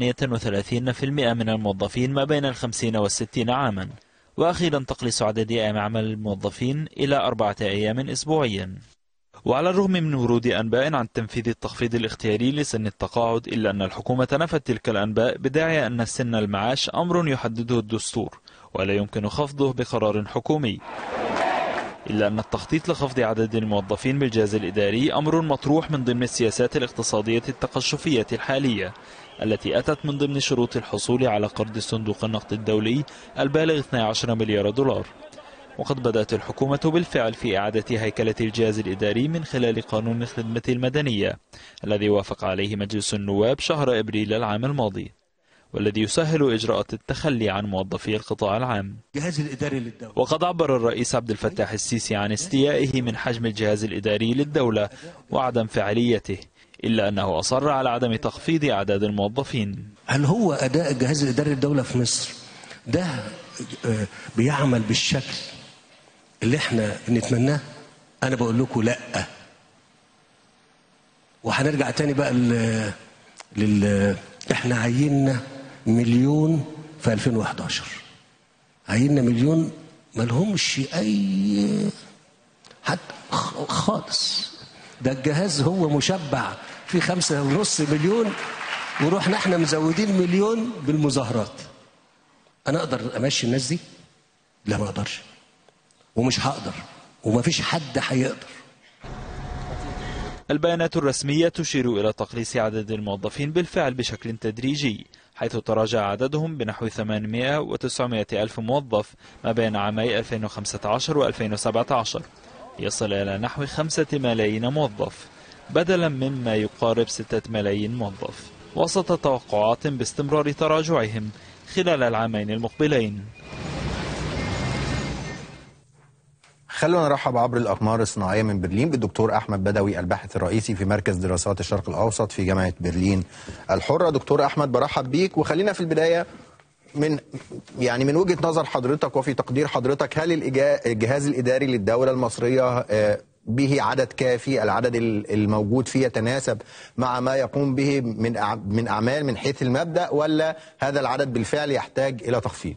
من الموظفين ما بين الخمسين والستين عاما وأخيرا تقليص عدد أيام عمل الموظفين إلى أربعة أيام أسبوعيا وعلى الرغم من ورود أنباء عن تنفيذ التخفيض الاختياري لسن التقاعد إلا أن الحكومة نفت تلك الأنباء بداعي أن سن المعاش أمر يحدده الدستور ولا يمكن خفضه بقرار حكومي إلا أن التخطيط لخفض عدد الموظفين بالجهاز الإداري أمر مطروح من ضمن السياسات الاقتصادية التقشفية الحالية التي أتت من ضمن شروط الحصول على قرض صندوق النقد الدولي البالغ 12 مليار دولار وقد بدأت الحكومة بالفعل في إعادة هيكلة الجهاز الإداري من خلال قانون الخدمة المدنية الذي وافق عليه مجلس النواب شهر إبريل العام الماضي والذي يسهل إجراءات التخلي عن موظفي القطاع العام
الجهاز الإداري للدولة
وقد عبر الرئيس عبد الفتاح السيسي عن استيائه من حجم الجهاز الإداري للدولة وعدم فعاليته إلا أنه أصر على عدم تخفيض أعداد الموظفين
هل هو أداء الجهاز الإداري للدولة في مصر ده آه، بيعمل بالشكل اللي احنا نتمناه أنا بقول لكم لأ وهنرجع تاني بقى لل, لل... احنا عيننا مليون في 2011 عيننا مليون ما لهمش اي حد خ- خالص ده الجهاز هو مشبع في خمسة ونص مليون ورحنا احنا مزودين مليون بالمظاهرات انا اقدر امشي الناس دي لا ما اقدرش ومش هقدر ومفيش حد هيقدر
البيانات الرسمية تشير إلى تقليص عدد الموظفين بالفعل بشكل تدريجي حيث تراجع عددهم بنحو 800 و 900 ألف موظف ما بين عامي 2015 و 2017 يصل إلى نحو 5 ملايين موظف بدلا مما يقارب 6 ملايين موظف وسط توقعات باستمرار تراجعهم خلال العامين المقبلين
خلونا نرحب عبر الأقمار الصناعية من برلين بالدكتور أحمد بدوي الباحث الرئيسي في مركز دراسات الشرق الأوسط في جامعة برلين الحرة دكتور أحمد برحب بيك وخلينا في البداية من يعني من وجهة نظر حضرتك وفي تقدير حضرتك هل الإجا- الجهاز الإداري للدولة المصرية آه، به عدد كافي العدد ال- الموجود فيه يتناسب مع ما يقوم به من أع- من أعمال من حيث المبدأ ولا هذا العدد بالفعل يحتاج إلى تخفيض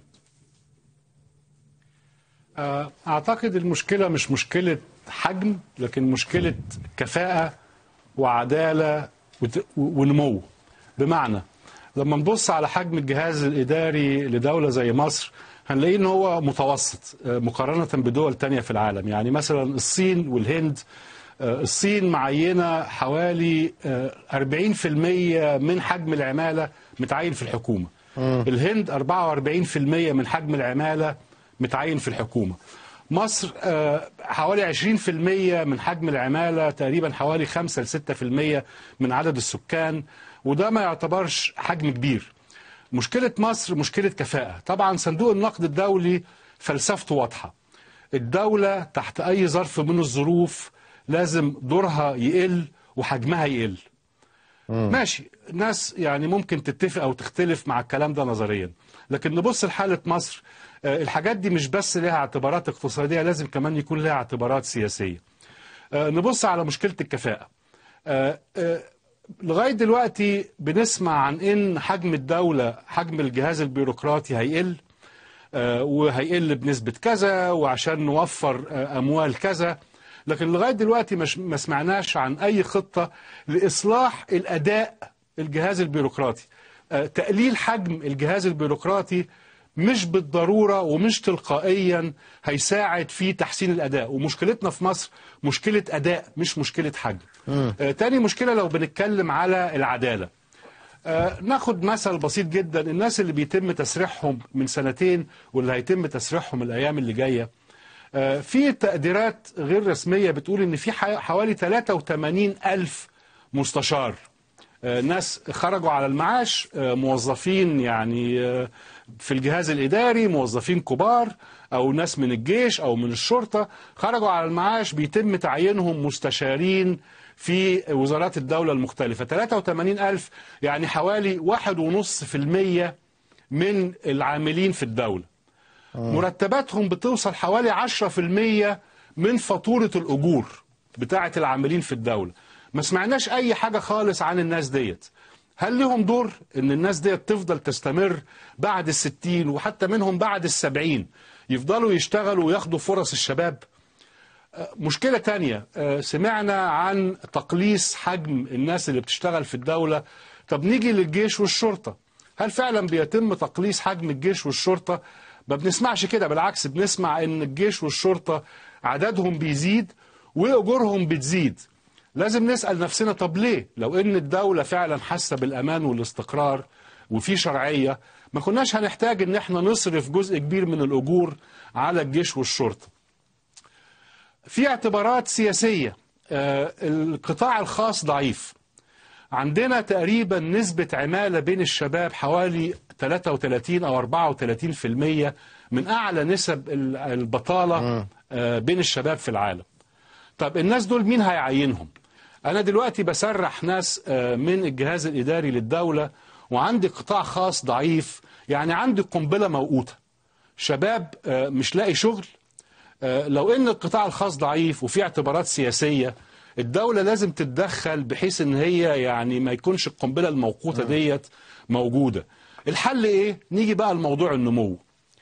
آه، أعتقد المشكلة مش مشكلة حجم لكن مشكلة كفاءة وعدالة وت- ونمو بمعنى لما نبص على حجم الجهاز الإداري لدولة زي مصر هنلاقيه ان هو متوسط آه، مقارنة بدول تانية في العالم يعني مثلا الصين والهند آه، الصين معينة حوالي آه، 40% من حجم العمالة متعين في الحكومة الهند 44% من حجم العمالة متعين في الحكومة مصر آه، حوالي 20% من حجم العمالة تقريبا حوالي 5 ل 6% من عدد السكان وده ما يعتبرش حجم كبير مشكلة مصر مشكلة كفاءة طبعا صندوق النقد الدولي فلسفته واضحة الدولة تحت أي ظرف من الظروف لازم دورها يقل وحجمها يقل ماشي ناس يعني ممكن تتفق او تختلف مع الكلام ده نظريا لكن نبص لحاله مصر آه، الحاجات دي مش بس لها اعتبارات اقتصاديه لازم كمان يكون لها اعتبارات سياسيه آه، نبص على مشكله الكفاءه آه، آه، لغايه دلوقتي بنسمع عن ان حجم الدوله حجم الجهاز البيروقراطي هيقل آه، وهيقل بنسبه كذا وعشان نوفر آه، اموال كذا لكن لغايه دلوقتي مش ما سمعناش عن اي خطه لاصلاح الاداء الجهاز البيروقراطي آه، تقليل حجم الجهاز البيروقراطي مش بالضروره ومش تلقائيا هيساعد في تحسين الاداء ومشكلتنا في مصر مشكله اداء مش مشكله حجم آه، تاني مشكله لو بنتكلم على العداله آه، ناخد مثل بسيط جدا الناس اللي بيتم تسريحهم من سنتين واللي هيتم تسريحهم الايام اللي جايه آه، في تقديرات غير رسميه بتقول ان في ح- حوالي 83 الف مستشار آه، ناس خرجوا على المعاش آه، موظفين يعني آه، في الجهاز الإداري موظفين كبار أو ناس من الجيش أو من الشرطة خرجوا على المعاش بيتم تعيينهم مستشارين في وزارات الدولة المختلفة 83 ألف يعني حوالي واحد ونص في المية من العاملين في الدولة مرتباتهم بتوصل حوالي 10% من فاتورة الأجور بتاعة العاملين في الدولة ما سمعناش أي حاجة خالص عن الناس ديت هل لهم دور ان الناس ديت تفضل تستمر بعد الستين وحتى منهم بعد السبعين يفضلوا يشتغلوا وياخدوا فرص الشباب آه، مشكلة تانية آه، سمعنا عن تقليص حجم الناس اللي بتشتغل في الدولة طب نيجي للجيش والشرطة هل فعلا بيتم تقليص حجم الجيش والشرطة ما بنسمعش كده بالعكس بنسمع ان الجيش والشرطة عددهم بيزيد واجورهم بتزيد لازم نسأل نفسنا طب ليه لو ان الدولة فعلا حاسة بالامان والاستقرار وفي شرعية ما كناش هنحتاج ان احنا نصرف جزء كبير من الاجور على الجيش والشرطة في اعتبارات سياسية آه، القطاع الخاص ضعيف عندنا تقريبا نسبة عمالة بين الشباب حوالي 33 أو 34% من أعلى نسب ال- البطالة آه، بين الشباب في العالم طب الناس دول مين هيعينهم أنا دلوقتي بسرح ناس آه، من الجهاز الإداري للدولة وعندي قطاع خاص ضعيف يعني عندي قنبلة موقوتة شباب آه، مش لاقي شغل آه، لو ان القطاع الخاص ضعيف وفي اعتبارات سياسيه الدوله لازم تتدخل بحيث ان هي يعني ما يكونش القنبله الموقوته ديت موجوده الحل ايه نيجي بقى لموضوع النمو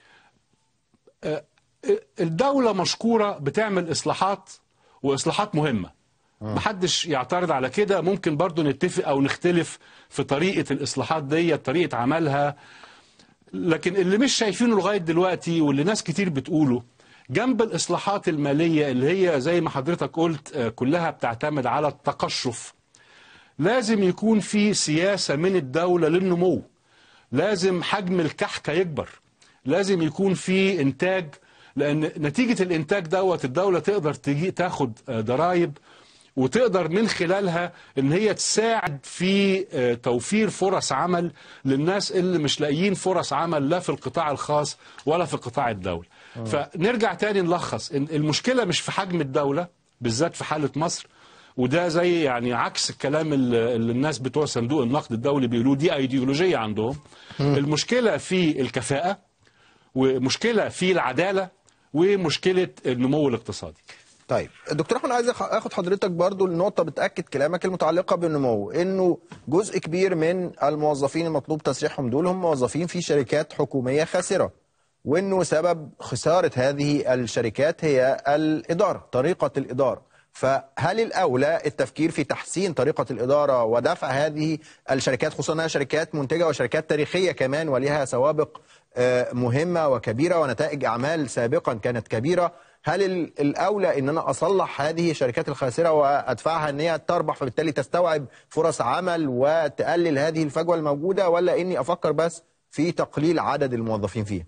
آه، الدوله مشكوره بتعمل اصلاحات واصلاحات مهمه محدش يعترض على كده ممكن برضو نتفق او نختلف في طريقه الاصلاحات ديت طريقه عملها لكن اللي مش شايفينه لغايه دلوقتي واللي ناس كتير بتقوله جنب الاصلاحات الماليه اللي هي زي ما حضرتك قلت آه، كلها بتعتمد على التقشف لازم يكون في سياسه من الدوله للنمو لازم حجم الكحكه يكبر لازم يكون في انتاج لان نتيجه الانتاج دوت الدوله تقدر تجي تاخد آه، ضرائب وتقدر من خلالها ان هي تساعد في آه، توفير فرص عمل للناس اللي مش لاقيين فرص عمل لا في القطاع الخاص ولا في قطاع الدولة فنرجع تاني نلخص ان المشكلة مش في حجم الدولة بالذات في حالة مصر وده زي يعني عكس الكلام اللي اللي الناس بتوع صندوق النقد الدولي بيقولوه دي ايديولوجية عندهم المشكلة في الكفاءة ومشكلة في العدالة ومشكلة النمو الاقتصادي
طيب دكتور احمد عايز أخ- اخد حضرتك برضو لنقطه بتاكد كلامك المتعلقه بالنمو انه جزء كبير من الموظفين المطلوب تسريحهم دول هم موظفين في شركات حكوميه خاسره وانه سبب خساره هذه الشركات هي الاداره طريقه الاداره فهل الاولى التفكير في تحسين طريقه الاداره ودفع هذه الشركات خصوصا انها شركات منتجه وشركات تاريخيه كمان ولها سوابق آه، مهمه وكبيره ونتائج اعمال سابقا كانت كبيره هل ال- الاولى ان انا اصلح هذه الشركات الخاسره وادفعها ان هي تربح فبالتالي تستوعب فرص عمل وتقلل هذه الفجوه الموجوده ولا اني افكر بس في تقليل عدد الموظفين فيها؟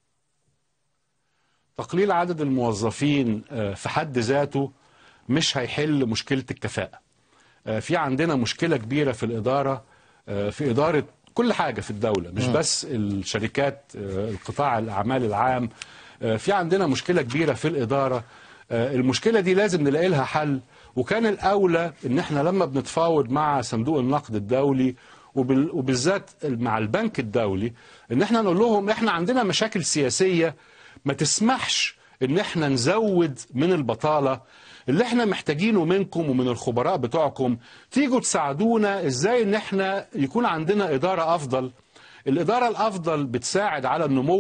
تقليل عدد الموظفين آه، في حد ذاته مش هيحل مشكلة الكفاءة آه، في عندنا مشكلة كبيرة في الإدارة آه، في إدارة كل حاجة في الدولة مش بس الشركات آه، القطاع الأعمال العام آه، في عندنا مشكلة كبيرة في الإدارة آه، المشكلة دي لازم نلاقي لها حل وكان الأولى إن إحنا لما بنتفاوض مع صندوق النقد الدولي وبال- وبالذات مع البنك الدولي إن إحنا نقول لهم إحنا عندنا مشاكل سياسية ما تسمحش ان احنا نزود من البطالة اللي احنا محتاجينه منكم ومن الخبراء بتوعكم تيجوا تساعدونا ازاي ان احنا يكون عندنا ادارة افضل الادارة الافضل بتساعد على النمو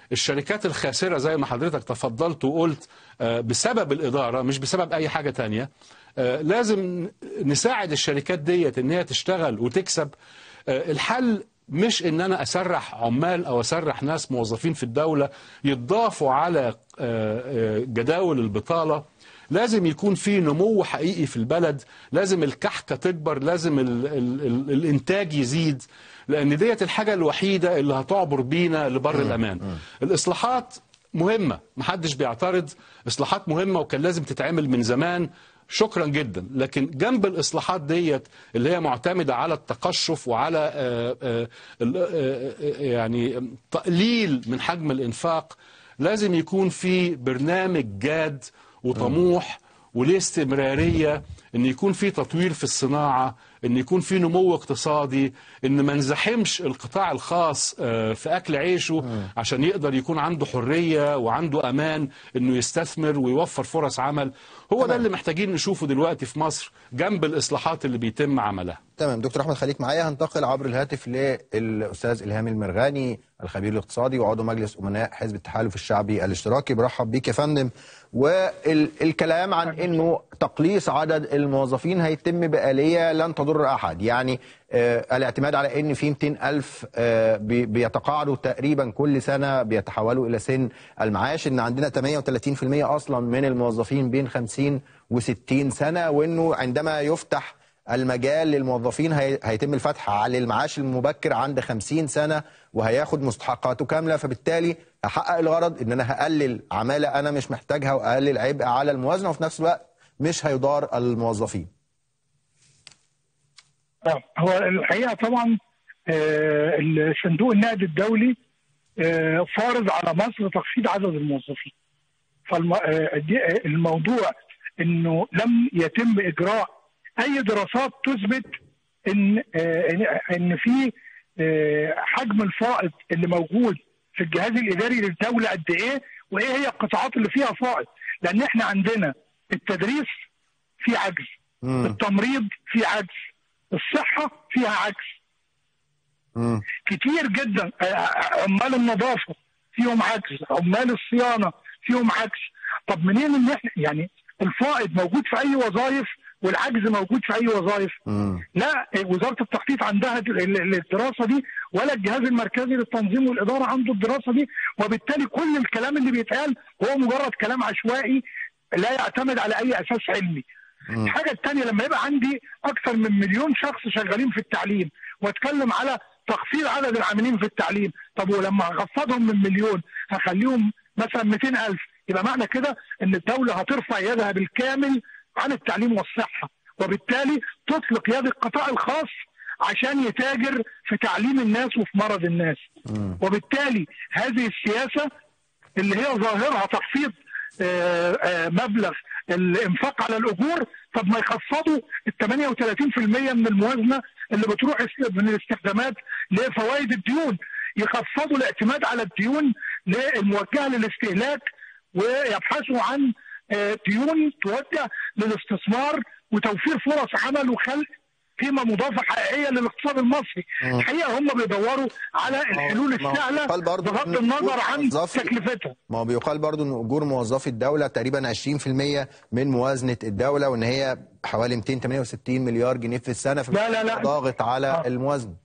الشركات الخاسره زي ما حضرتك تفضلت وقلت آه، بسبب الاداره مش بسبب اي حاجه تانية آه، لازم نساعد الشركات ديت ان هي تشتغل وتكسب آه، الحل مش ان انا اسرح عمال او اسرح ناس موظفين في الدوله يتضافوا على آه، آه، جداول البطاله لازم يكون في نمو حقيقي في البلد لازم الكحكة تكبر لازم ال ال ال الانتاج يزيد لان ديت الحاجة الوحيدة اللي هتعبر بينا لبر الامان الاصلاحات مهمة محدش بيعترض اصلاحات مهمة وكان لازم تتعمل من زمان شكرا جدا لكن جنب الاصلاحات ديت اللي هي معتمده على التقشف وعلى آه، آه، ال- آه، آه، يعني تقليل من حجم الانفاق لازم يكون في برنامج جاد وطموح وليه استمراريه ان يكون في تطوير في الصناعه ان يكون في نمو اقتصادي ان ما نزاحمش القطاع الخاص آه، في اكل عيشه عشان يقدر يكون عنده حريه وعنده امان انه يستثمر ويوفر فرص عمل هو ده اللي محتاجين نشوفه دلوقتي في مصر جنب الاصلاحات اللي بيتم عملها
تمام دكتور احمد خليك معايا هنتقل عبر الهاتف للاستاذ الهام المرغاني الخبير الاقتصادي وعضو مجلس امناء حزب التحالف الشعبي الاشتراكي برحب بيك يا فندم والكلام عن انه تقليص عدد الموظفين هيتم بآلية لن تضر احد يعني آه الاعتماد على ان في 200 الف آه بي- بيتقاعدوا تقريبا كل سنه بيتحولوا الى سن المعاش ان عندنا 38% اصلا من الموظفين بين 50 و60 سنه وانه عندما يفتح المجال للموظفين هي- هيتم الفتح على المعاش المبكر عند 50 سنة وهياخد مستحقاته كاملة فبالتالي هحقق الغرض ان انا هقلل عمالة انا مش محتاجها واقلل عبء على الموازنة وفي نفس الوقت مش هيضار الموظفين
طب هو الحقيقه طبعا آه، الصندوق النقد الدولي آه، فارض على مصر تخفيض عدد الموظفين فالموضوع انه لم يتم اجراء اي دراسات تثبت ان آه، إن- ان في آه، حجم الفائض اللي موجود في الجهاز الاداري للدوله قد ايه وايه هي القطاعات اللي فيها فائض لان احنا عندنا التدريس في عجز التمريض في عجز الصحه فيها عجز
مم.
كتير جدا آه، عمال النظافه فيهم عجز عمال الصيانه فيهم عجز طب منين ان احنا يعني الفائض موجود في اي وظائف والعجز موجود في اي وظائف
مم.
لا وزاره التخطيط عندها ال- ال- الدراسه دي ولا الجهاز المركزي للتنظيم والاداره عنده الدراسه دي وبالتالي كل الكلام اللي بيتقال هو مجرد كلام عشوائي لا يعتمد على اي اساس علمي الحاجه الثانيه لما يبقى عندي اكثر من مليون شخص شغالين في التعليم واتكلم على تخفيض عدد العاملين في التعليم طب ولما هخفضهم من مليون هخليهم مثلا 200 ألف يبقى معنى كده ان الدوله هترفع يدها بالكامل عن التعليم والصحه وبالتالي تطلق يد القطاع الخاص عشان يتاجر في تعليم الناس وفي مرض الناس وبالتالي هذه السياسه اللي هي ظاهرها تخفيض آه، آه، مبلغ الانفاق على الاجور طب ما يخفضوا ال 38% من الموازنه اللي بتروح است- من الاستخدامات لفوائد الديون يخفضوا الاعتماد على الديون الموجهه للاستهلاك ويبحثوا عن آه، ديون توجه للاستثمار وتوفير فرص عمل وخلق قيمه مضافه حقيقيه للاقتصاد المصري. الحقيقه هم بيدوروا على الحلول
ما هو
السهله
يقال برضو
بغض
إن
النظر عن
موظفي-
تكلفتها.
ما هو بيقال برضو ان اجور موظفي الدوله تقريبا 20% من موازنه الدوله وان هي حوالي 268 مليار جنيه في السنه
لا، لا، لا.
ضاغط على
آه.
الموازنه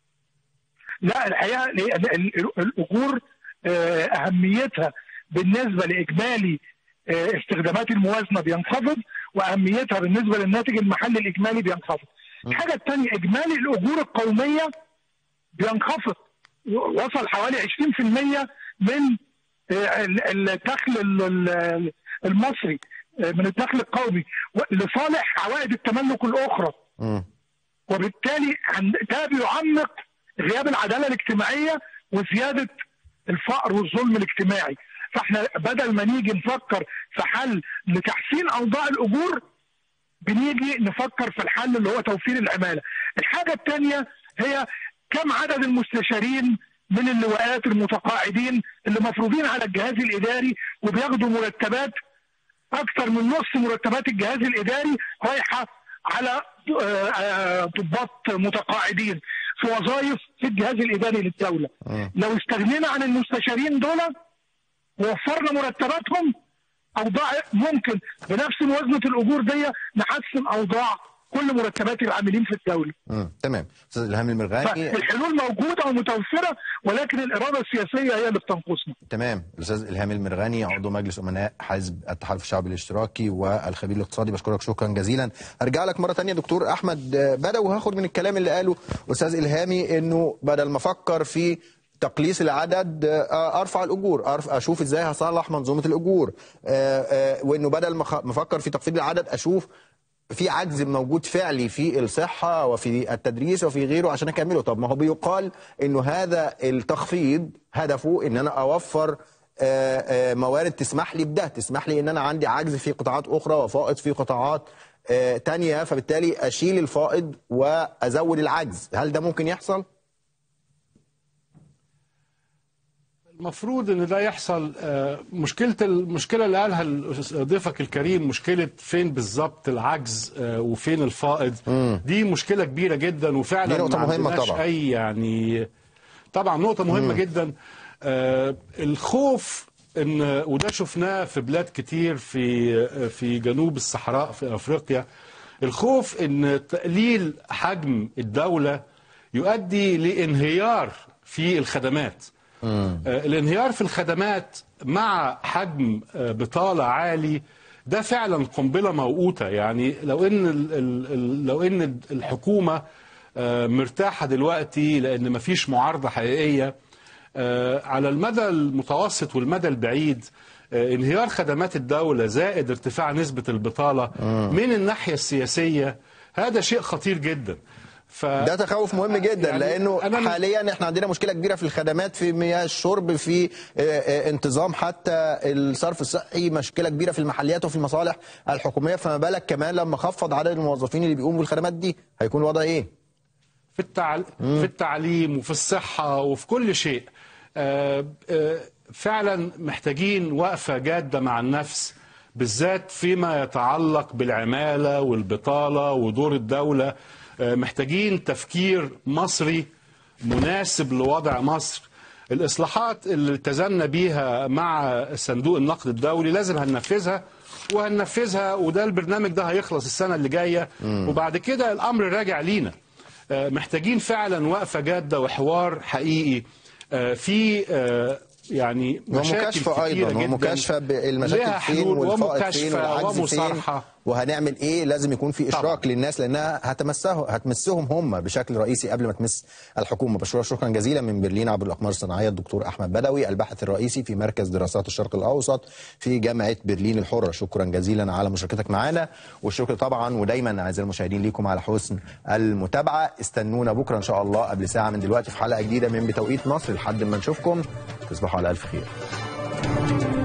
لا الحقيقه ال- ال- ال- الاجور آه، اهميتها بالنسبه لاجمالي آه، استخدامات الموازنه بينخفض واهميتها بالنسبه للناتج المحلي الاجمالي بينخفض. الحاجه الثانيه اجمالي الاجور القوميه بينخفض و- وصل حوالي 20% من آه، ال- الدخل ال- ال- المصري آه، من الدخل القومي و- لصالح عوائد التملك الاخرى.
مم.
وبالتالي عن- ده بيعمق غياب العداله الاجتماعيه وزياده الفقر والظلم الاجتماعي فاحنا بدل ما نيجي نفكر في حل لتحسين اوضاع الاجور بنيجي نفكر في الحل اللي هو توفير العماله. الحاجه الثانيه هي كم عدد المستشارين من اللواءات المتقاعدين اللي مفروضين على الجهاز الاداري وبياخدوا مرتبات اكثر من نص مرتبات الجهاز الاداري رايحه على آه، آه، ضباط متقاعدين في وظائف في الجهاز الاداري للدوله لو استغنينا عن المستشارين دول ووفرنا مرتباتهم اوضاع ممكن بنفس موازنه الاجور دي نحسن اوضاع كل مرتبات العاملين في الدوله
مم. تمام استاذ الهام المرغاني
فالحلول موجوده ومتوفره ولكن الاراده السياسيه هي اللي بتنقصنا
تمام الاستاذ الهام المرغاني عضو مجلس امناء حزب التحالف الشعبي الاشتراكي والخبير الاقتصادي بشكرك شكرا جزيلا ارجع لك مره ثانيه دكتور احمد بدوي هاخد من الكلام اللي قاله استاذ الهامي انه بدل ما افكر في تقليص العدد آه، ارفع الاجور أرف- اشوف ازاي هصلح منظومه الاجور آه، آه، وانه بدل ما أخ- ما افكر في تخفيض العدد اشوف في عجز موجود فعلي في الصحة وفي التدريس وفي غيره عشان أكمله طب ما هو بيقال إنه هذا التخفيض هدفه إن أنا أوفر آه، آه، موارد تسمح لي بده تسمح لي إن أنا عندي عجز في قطاعات أخرى وفائض في قطاعات آه، تانية فبالتالي أشيل الفائض وأزود العجز هل ده ممكن يحصل؟
المفروض ان ده يحصل آه، مشكله المشكله اللي قالها الأستاذ- ضيفك الكريم مشكله فين بالظبط العجز آه، وفين الفائض دي مشكله كبيره جدا وفعلا
دي نقطة
ما
مهمة
عندناش
طبعا.
اي يعني طبعا نقطه مهمه جدا آه، الخوف ان وده شفناه في بلاد كتير في في جنوب الصحراء في افريقيا الخوف ان تقليل حجم الدوله يؤدي لانهيار في الخدمات آه، الانهيار في الخدمات مع حجم آه، بطالة عالي ده فعلا قنبلة موقوتة يعني لو ان ال- ال- ال- لو ان الحكومة آه، مرتاحة دلوقتي لان مفيش معارضة حقيقية آه، على المدى المتوسط والمدى البعيد آه، انهيار خدمات الدولة زائد ارتفاع نسبة البطالة من الناحية السياسية هذا شيء خطير جدا ف...
ده تخوف مهم جدا
يعني
لانه
أنا-
حاليا احنا عندنا مشكله كبيره في الخدمات في مياه الشرب في آه، آه، انتظام حتى الصرف الصحي مشكله كبيره في المحليات وفي المصالح الحكوميه فما بالك كمان لما خفض عدد الموظفين اللي بيقوموا بالخدمات دي هيكون الوضع ايه؟
في التعل... في التعليم وفي الصحة وفي كل شيء آه، آه، فعلا محتاجين وقفة جادة مع النفس بالذات فيما يتعلق بالعمالة والبطالة ودور الدولة آه، محتاجين تفكير مصري مناسب لوضع مصر الإصلاحات اللي التزمنا بيها مع صندوق النقد الدولي لازم هننفذها وهننفذها وده البرنامج ده هيخلص السنة اللي جاية وبعد كده الأمر راجع لينا آه، محتاجين فعلا وقفة جادة وحوار حقيقي آه، في آه، يعني مشاكل
ومكاشفه
كتيرة
ايضا
جدا
ومكاشفه
لها
بالمشاكل فين
حلول
والفائض فين
ومكاشفة
والعجز فين
ومصارحة
وهنعمل ايه لازم يكون في اشراك
طبعا.
للناس لانها هتمسه هتمسهم هم بشكل رئيسي قبل ما تمس الحكومه بشكرك شكرا جزيلا من برلين عبر الاقمار الصناعيه الدكتور احمد بدوي الباحث الرئيسي في مركز دراسات الشرق الاوسط في جامعه برلين الحره شكرا جزيلا على مشاركتك معنا والشكر طبعا ودايما اعزائي المشاهدين ليكم على حسن المتابعه استنونا بكره ان شاء الله قبل ساعه من دلوقتي في حلقه جديده من بتوقيت مصر لحد ما نشوفكم تصبحوا على الف خير